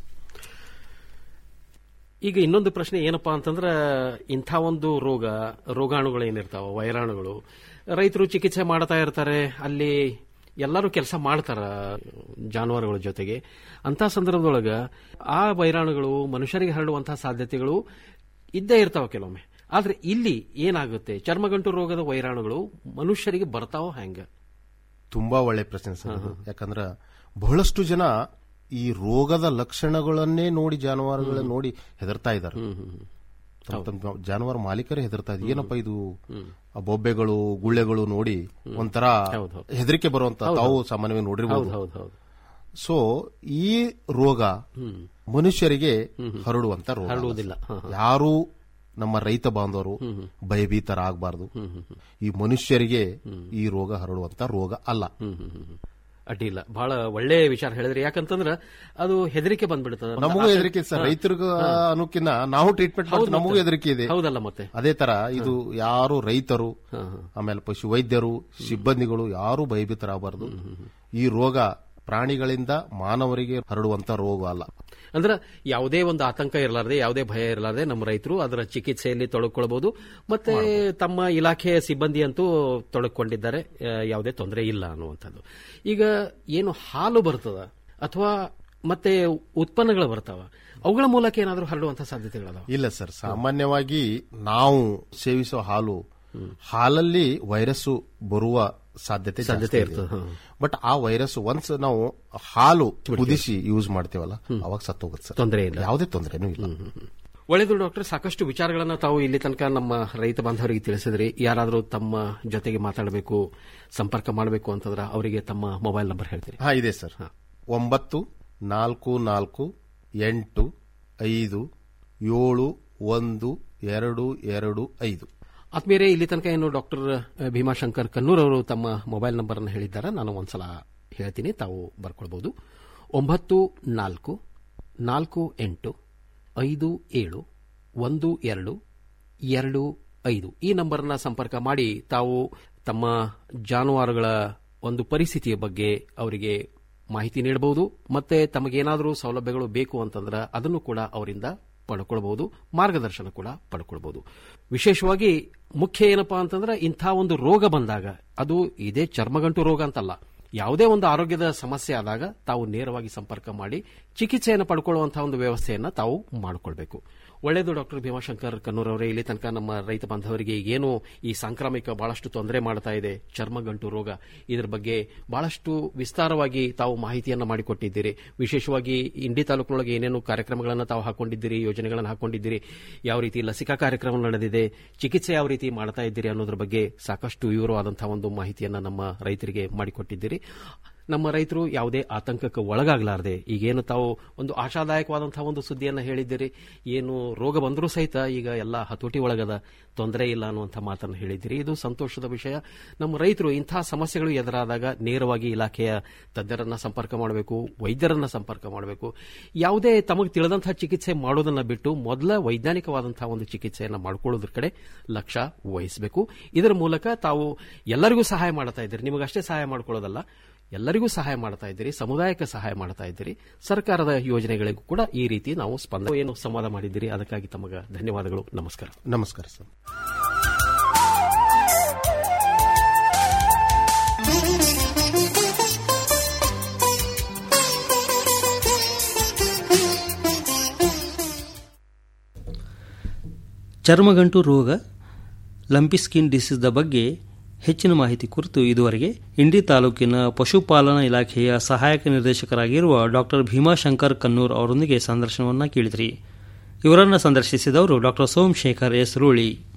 ಈಗ ಇನ್ನೊಂದು ಪ್ರಶ್ನೆ ಏನಪ್ಪಾ ಅಂತಂದ್ರ ಇಂಥ ಒಂದು ರೋಗ ರೋಗಾಣುಗಳು ಏನಿರ್ತಾವ ವೈರಾಣುಗಳು ರೈತರು ಚಿಕಿತ್ಸೆ ಮಾಡ್ತಾ ಇರ್ತಾರೆ ಅಲ್ಲಿ ಎಲ್ಲರೂ ಕೆಲಸ ಮಾಡ್ತಾರ ಜಾನುವಾರುಗಳ ಜೊತೆಗೆ ಅಂತ ಸಂದರ್ಭದೊಳಗ ಆ ವೈರಾಣುಗಳು ಮನುಷ್ಯರಿಗೆ ಹರಡುವಂತಹ ಸಾಧ್ಯತೆಗಳು ಇದ್ದೇ ಇರ್ತಾವ ಕೆಲವೊಮ್ಮೆ ಆದ್ರೆ ಇಲ್ಲಿ ಏನಾಗುತ್ತೆ ಚರ್ಮಗಂಟು ರೋಗದ ವೈರಾಣುಗಳು ಮನುಷ್ಯರಿಗೆ ಬರ್ತಾವ ಹೆಂಗ ತುಂಬಾ ಒಳ್ಳೆ ಪ್ರಶ್ನೆ ಸರ್ ಇದು. ಯಾಕಂದ್ರ ಬಹಳಷ್ಟು ಜನ ಈ ರೋಗದ ಲಕ್ಷಣಗಳನ್ನೇ ನೋಡಿ ಜಾನುವಾರುಗಳನ್ನ ನೋಡಿ ಹೆದರ್ತಾ ಇದ್ದಾರೆ ತಮ್ಮ ತಮ್ಮ ಜಾನುವಾರು ಮಾಲೀಕರೇ ಹೆದರ್ತಾ ಇದ್ದಾರೆ ಏನಪ್ಪ ಇದು ಆ ಬೊಬ್ಬೆಗಳು ಗುಳ್ಳೆಗಳು ನೋಡಿ ಒಂಥರ ಹೆದರಿಕೆ ಬರುವಂತ ತಾವು ಸಾಮಾನ್ಯವಾಗಿ ನೋಡಿರ್ಬೋದು ಹೌದು ಹೌದು ಸೊ ಈ ರೋಗ ಮನುಷ್ಯರಿಗೆ ಹರಡುವಂತ ರೋಗ ಅಲ್ಲ ಹರಡುವುದಿಲ್ಲ. ಸರ್. ಯಾರು ನಮ್ಮ ರೈತ ಬಾಂಧವರು ಭಯಭೀತರಾಗಬಾರದು ಈ ಮನುಷ್ಯರಿಗೆ ಈ ರೋಗ ಹರಡುವಂತ ರೋಗ ಅಲ್ಲ ಅಡ್ಡಿಲ್ಲ ಬಹಳ ಒಳ್ಳೆ ವಿಚಾರ ಹೇಳಿದ್ರಿ ಯಾಕಂತಂದ್ರ ಅದು ಹೆದರಿಕೆ ಬಂದ್ಬಿಡ್ತದ ನಮಗೂ ಹೆದರಿಕೆ ಸರ್ ರೈತರಿಗೂ ಅನ್ನೋಕ್ಕಿಂತ ನಾವು ಟ್ರೀಟ್ಮೆಂಟ್ ಹೌದು ಮಾಡ್ತೀವಿ ನಮಗೂ ಮತ್ತೆ. ಹೆದರಿಕೆ ಇದೆ ಹೌದಲ್ಲ ಮತ್ತೆ ಅದೇ ತರ ಇದು ಯಾರು ರೈತರು ಆಮೇಲೆ ಪಶು ವೈದ್ಯರು ಸಿಬ್ಬಂದಿಗಳು ಯಾರು ಭಯಭೀತರಾಗಬಾರದು ಈ ರೋಗ ಪ್ರಾಣಿಗಳಿಂದ ಮಾನವರಿಗೆ ಹರಡುವಂತ ರೋಗ ಅಲ್ಲ ಅಂದ್ರೆ ಯಾವುದೇ ಒಂದು ಆತಂಕ ಇರಲಾರದೆ ಯಾವುದೇ ಭಯ ಇರಲಾರದೆ ನಮ್ಮ ರೈತರು ಅದರ ಚಿಕಿತ್ಸೆಯಲ್ಲಿ ತೊಡಗಿಕೊಳ್ಬಹುದು ಮತ್ತೆ ತಮ್ಮ ಇಲಾಖೆಯ ಸಿಬ್ಬಂದಿ ಅಂತೂ ತೊಡಗಿಕೊಂಡಿದ್ದಾರೆ ಆ, ಯಾವುದೇ ತೊಂದರೆ ಇಲ್ಲ ಅನ್ನುವಂಥದ್ದು ಈಗ ಏನು ಹಾಲು ಬರ್ತದ ಅಥವಾ ಮತ್ತೆ ಉತ್ಪನ್ನಗಳು ಬರ್ತಾವ ಅವುಗಳ ಮೂಲಕ ಏನಾದರೂ ಹರಡುವಂತಹ ಸಾಧ್ಯತೆಗಳದಾವ ಇಲ್ಲ ಸರ್ ಸಾಮಾನ್ಯವಾಗಿ ನಾವು ಸೇವಿಸೋ ಹಾಲು ಹಾಲಲ್ಲಿ ವೈರಸ್ಸು ಬರುವ ಸಾಧ್ಯತೆ ಸಾಧ್ಯತೆ ಜಾಸ್ತಿ ಇರ್ತದೆ, ಹಾ. ಬಟ್ ಆ ವೈರಸ್ ಒನ್ಸ್ ನಾವು ಹಾಲು ಕುದಿಸಿ ಯೂಸ್ ಮಾಡ್ತೇವಲ್ಲ ಅವಾಗ ಸತ್ತೋಗುತ್ತೆ ಸರ್ ತೊಂದರೆ ಇಲ್ಲ ಯಾವುದೇ ತೊಂದರೆನೂ ಇಲ್ಲ ಒಳ್ಳೆಯದು ಡಾಕ್ಟರ್ ಸಾಕಷ್ಟು ವಿಚಾರಗಳನ್ನ ತಾವು ಇಲ್ಲಿ ತನಕ ನಮ್ಮ ರೈತ ಬಾಂಧವರಿಗೆ ತಿಳಿಸಿದ್ರಿ ಯಾರಾದರೂ ತಮ್ಮ ಜೊತೆಗೆ ಮಾತಾಡಬೇಕು ಸಂಪರ್ಕ ಮಾಡಬೇಕು ಅಂತಂದ್ರೆ ಅವರಿಗೆ ತಮ್ಮ ಮೊಬೈಲ್ ನಂಬರ್ ಹೇಳ್ತೀರಿ ಹಾ ಇದೆ ಸರ್ ಒಂಬತ್ತು ನಾಲ್ಕು ನಾಲ್ಕು ಎಂಟು ಐದು ಏಳು ಒಂದು ಎರಡು ಎರಡು ಐದು ಆತ್ಮೀಯರೇ ಇಲ್ಲಿ ತನಕ ಏನು ಡಾಕ್ಟರ್ ಭೀಮಾಶಂಕರ್ ಕನ್ನೂರ್ ಅವರು ತಮ್ಮ ಮೊಬೈಲ್ ನಂಬರ್ ಅನ್ನು ಹೇಳಿದ್ದಾರೆ ನಾನು ಒಂದ್ಸಲ ಹೇಳ್ತೀನಿ ತಾವು ಬರ್ಕೊಳ್ಬಹುದು ಒಂಬತ್ತು ನಾಲ್ಕು ನಾಲ್ಕು ಎಂಟು ಐದು ಏಳು ಒಂದು ಎರಡು ಎರಡು ಐದು ಈ ನಂಬರ್ನ ಸಂಪರ್ಕ ಮಾಡಿ ತಾವು ತಮ್ಮ ಜಾನುವಾರುಗಳ ಒಂದು ಪರಿಸ್ಥಿತಿಯ ಬಗ್ಗೆ ಅವರಿಗೆ ಮಾಹಿತಿ ನೀಡಬಹುದು ಮತ್ತೆ ತಮಗೇನಾದರೂ ಸೌಲಭ್ಯಗಳು ಬೇಕು ಅಂತಂದ್ರೆ ಅದನ್ನು ಕೂಡ ಅವರಿಂದ ಪಡ್ಕೊಳ್ಬಹುದು ಮಾರ್ಗದರ್ಶನ ಕೂಡ ಪಡ್ಕೊಳ್ಬಹುದು ವಿಶೇಷವಾಗಿ ಮುಖ್ಯ ಏನಪ್ಪಾ ಅಂತಂದ್ರೆ ಇಂಥ ಒಂದು ರೋಗ ಬಂದಾಗ ಅದು ಇದೇ ಚರ್ಮಗಂಟು ರೋಗ ಅಂತಲ್ಲ ಯಾವುದೇ ಒಂದು ಆರೋಗ್ಯದ ಸಮಸ್ಯೆ ಆದಾಗ ತಾವು ನೇರವಾಗಿ ಸಂಪರ್ಕ ಮಾಡಿ ಚಿಕಿತ್ಸೆಯನ್ನು ಪಡ್ಕೊಳ್ಳುವಂತಹ ಒಂದು ವ್ಯವಸ್ಥೆಯನ್ನ ತಾವು ಮಾಡಿಕೊಳ್ಬೇಕು ಒಳ್ಳೆಯದು ಡಾಕ್ಟರ್ ಭೀಮಾಶಂಕರ್ ಕನ್ನೂರ್ ಅವರೇ ಇಲ್ಲಿ ತನಕ ನಮ್ಮ ರೈತ ಬಾಂಧವರಿಗೆ ಏನು ಈ ಸಾಂಕ್ರಾಮಿಕ ಬಹಳಷ್ಟು ತೊಂದರೆ ಮಾಡ್ತಾ ಇದೆ ಚರ್ಮಗಂಟು ರೋಗ ಇದರ ಬಗ್ಗೆ ಬಹಳಷ್ಟು ವಿಸ್ತಾರವಾಗಿ ತಾವು ಮಾಹಿತಿಯನ್ನ ಮಾಡಿಕೊಟ್ಟಿದ್ದೀರಿ ವಿಶೇಷವಾಗಿ ಇಂಡಿ ತಾಲೂಕಿನೊಳಗೆ ಏನೇನು ಕಾರ್ಯಕ್ರಮಗಳನ್ನು ತಾವು ಹಾಕೊಂಡಿದ್ದೀರಿ ಯೋಜನೆಗಳನ್ನು ಹಾಕೊಂಡಿದ್ದೀರಿ ಯಾವ ರೀತಿ ಲಸಿಕಾ ಕಾರ್ಯಕ್ರಮ ನಡೆದಿದೆ ಚಿಕಿತ್ಸೆ ಯಾವ ರೀತಿ ಮಾಡ್ತಾ ಇದ್ದೀರಿ ಅನ್ನೋದ್ರ ಬಗ್ಗೆ ಸಾಕಷ್ಟು ವಿವರವಾದಂತಹ ಒಂದು ಮಾಹಿತಿಯನ್ನ ನಮ್ಮ ರೈತರಿಗೆ ಮಾಡಿಕೊಟ್ಟಿದ್ದೀರಿ ನಮ್ಮ ರೈತರು ಯಾವುದೇ ಆತಂಕಕ್ಕೆ ಒಳಗಾಗಲಾರದೆ ಈಗೇನು ತಾವು ಒಂದು ಆಶಾದಾಯಕವಾದಂತಹ ಒಂದು ಸುದ್ದಿಯನ್ನು ಹೇಳಿದ್ದೀರಿ ಏನು ರೋಗ ಬಂದರೂ ಸಹಿತ ಈಗ ಎಲ್ಲ ಹತೋಟಿ ಒಳಗದ ತೊಂದರೆ ಇಲ್ಲ ಅನ್ನುವಂಥ ಮಾತನ್ನು ಹೇಳಿದ್ದೀರಿ ಇದು ಸಂತೋಷದ ವಿಷಯ ನಮ್ಮ ರೈತರು ಇಂತಹ ಸಮಸ್ಯೆಗಳು ಎದುರಾದಾಗ ನೇರವಾಗಿ ಇಲಾಖೆಯ ತಜ್ಞರನ್ನ ಸಂಪರ್ಕ ಮಾಡಬೇಕು ವೈದ್ಯರನ್ನ ಸಂಪರ್ಕ ಮಾಡಬೇಕು ಯಾವುದೇ ತಮಗೆ ತಿಳಿದಂತಹ ಚಿಕಿತ್ಸೆ ಮಾಡೋದನ್ನ ಬಿಟ್ಟು ಮೊದಲ ವೈಜ್ಞಾನಿಕವಾದಂತಹ ಒಂದು ಚಿಕಿತ್ಸೆಯನ್ನು ಮಾಡಿಕೊಳ್ಳೋದ್ರ ಕಡೆ ಲಕ್ಷ್ಯ ವಹಿಸಬೇಕು ಇದರ ಮೂಲಕ ತಾವು ಎಲ್ಲರಿಗೂ ಸಹಾಯ ಮಾಡ್ತಾ ಇದ್ದೀರಿ ನಿಮಗಷ್ಟೇ ಸಹಾಯ ಮಾಡ್ಕೊಳ್ಳೋದಲ್ಲ ಎಲ್ಲರಿಗೂ ಸಹಾಯ ಮಾಡ್ತಾ ಇದ್ದೀರಿ ಸಮುದಾಯಕ್ಕೆ ಸಹಾಯ ಮಾಡ್ತಾ ಇದ್ದೀರಿ ಸರ್ಕಾರದ ಯೋಜನೆಗಳಿಗೂ ಕೂಡ ಈ ರೀತಿ ನಾವು ಸ್ಪಂದನೆ ಏನು ಸಂವಾದ ಮಾಡಿದ್ದೀರಿ ಅದಕ್ಕಾಗಿ ತಮಗೆ ಧನ್ಯವಾದಗಳು ನಮಸ್ಕಾರ ನಮಸ್ಕಾರ ಸರ್ ಚರ್ಮಗಂಟು ರೋಗ ಲಂಪಿ ಸ್ಕಿನ್ ಡಿಸೀಸ್ದ ಬಗ್ಗೆ ಹೆಚ್ಚಿನ ಮಾಹಿತಿ ಕುರಿತು ಇದುವರೆಗೆ ಇಂಡಿ ತಾಲೂಕಿನ ಪಶುಪಾಲನಾ ಇಲಾಖೆಯ ಸಹಾಯಕ ನಿರ್ದೇಶಕರಾಗಿರುವ ಡಾಕ್ಟರ್ ಭೀಮಾಶಂಕರ್ ಕನ್ನೂರ್ ಅವರೊಂದಿಗೆ ಸಂದರ್ಶನವನ್ನು ಕೇಳಿದ್ರಿ ಇವರನ್ನು ಸಂದರ್ಶಿಸಿದವರು ಡಾಕ್ಟರ್ ಸೋಮಶೇಖರ್ ಎಸ್ ರೂಳಿ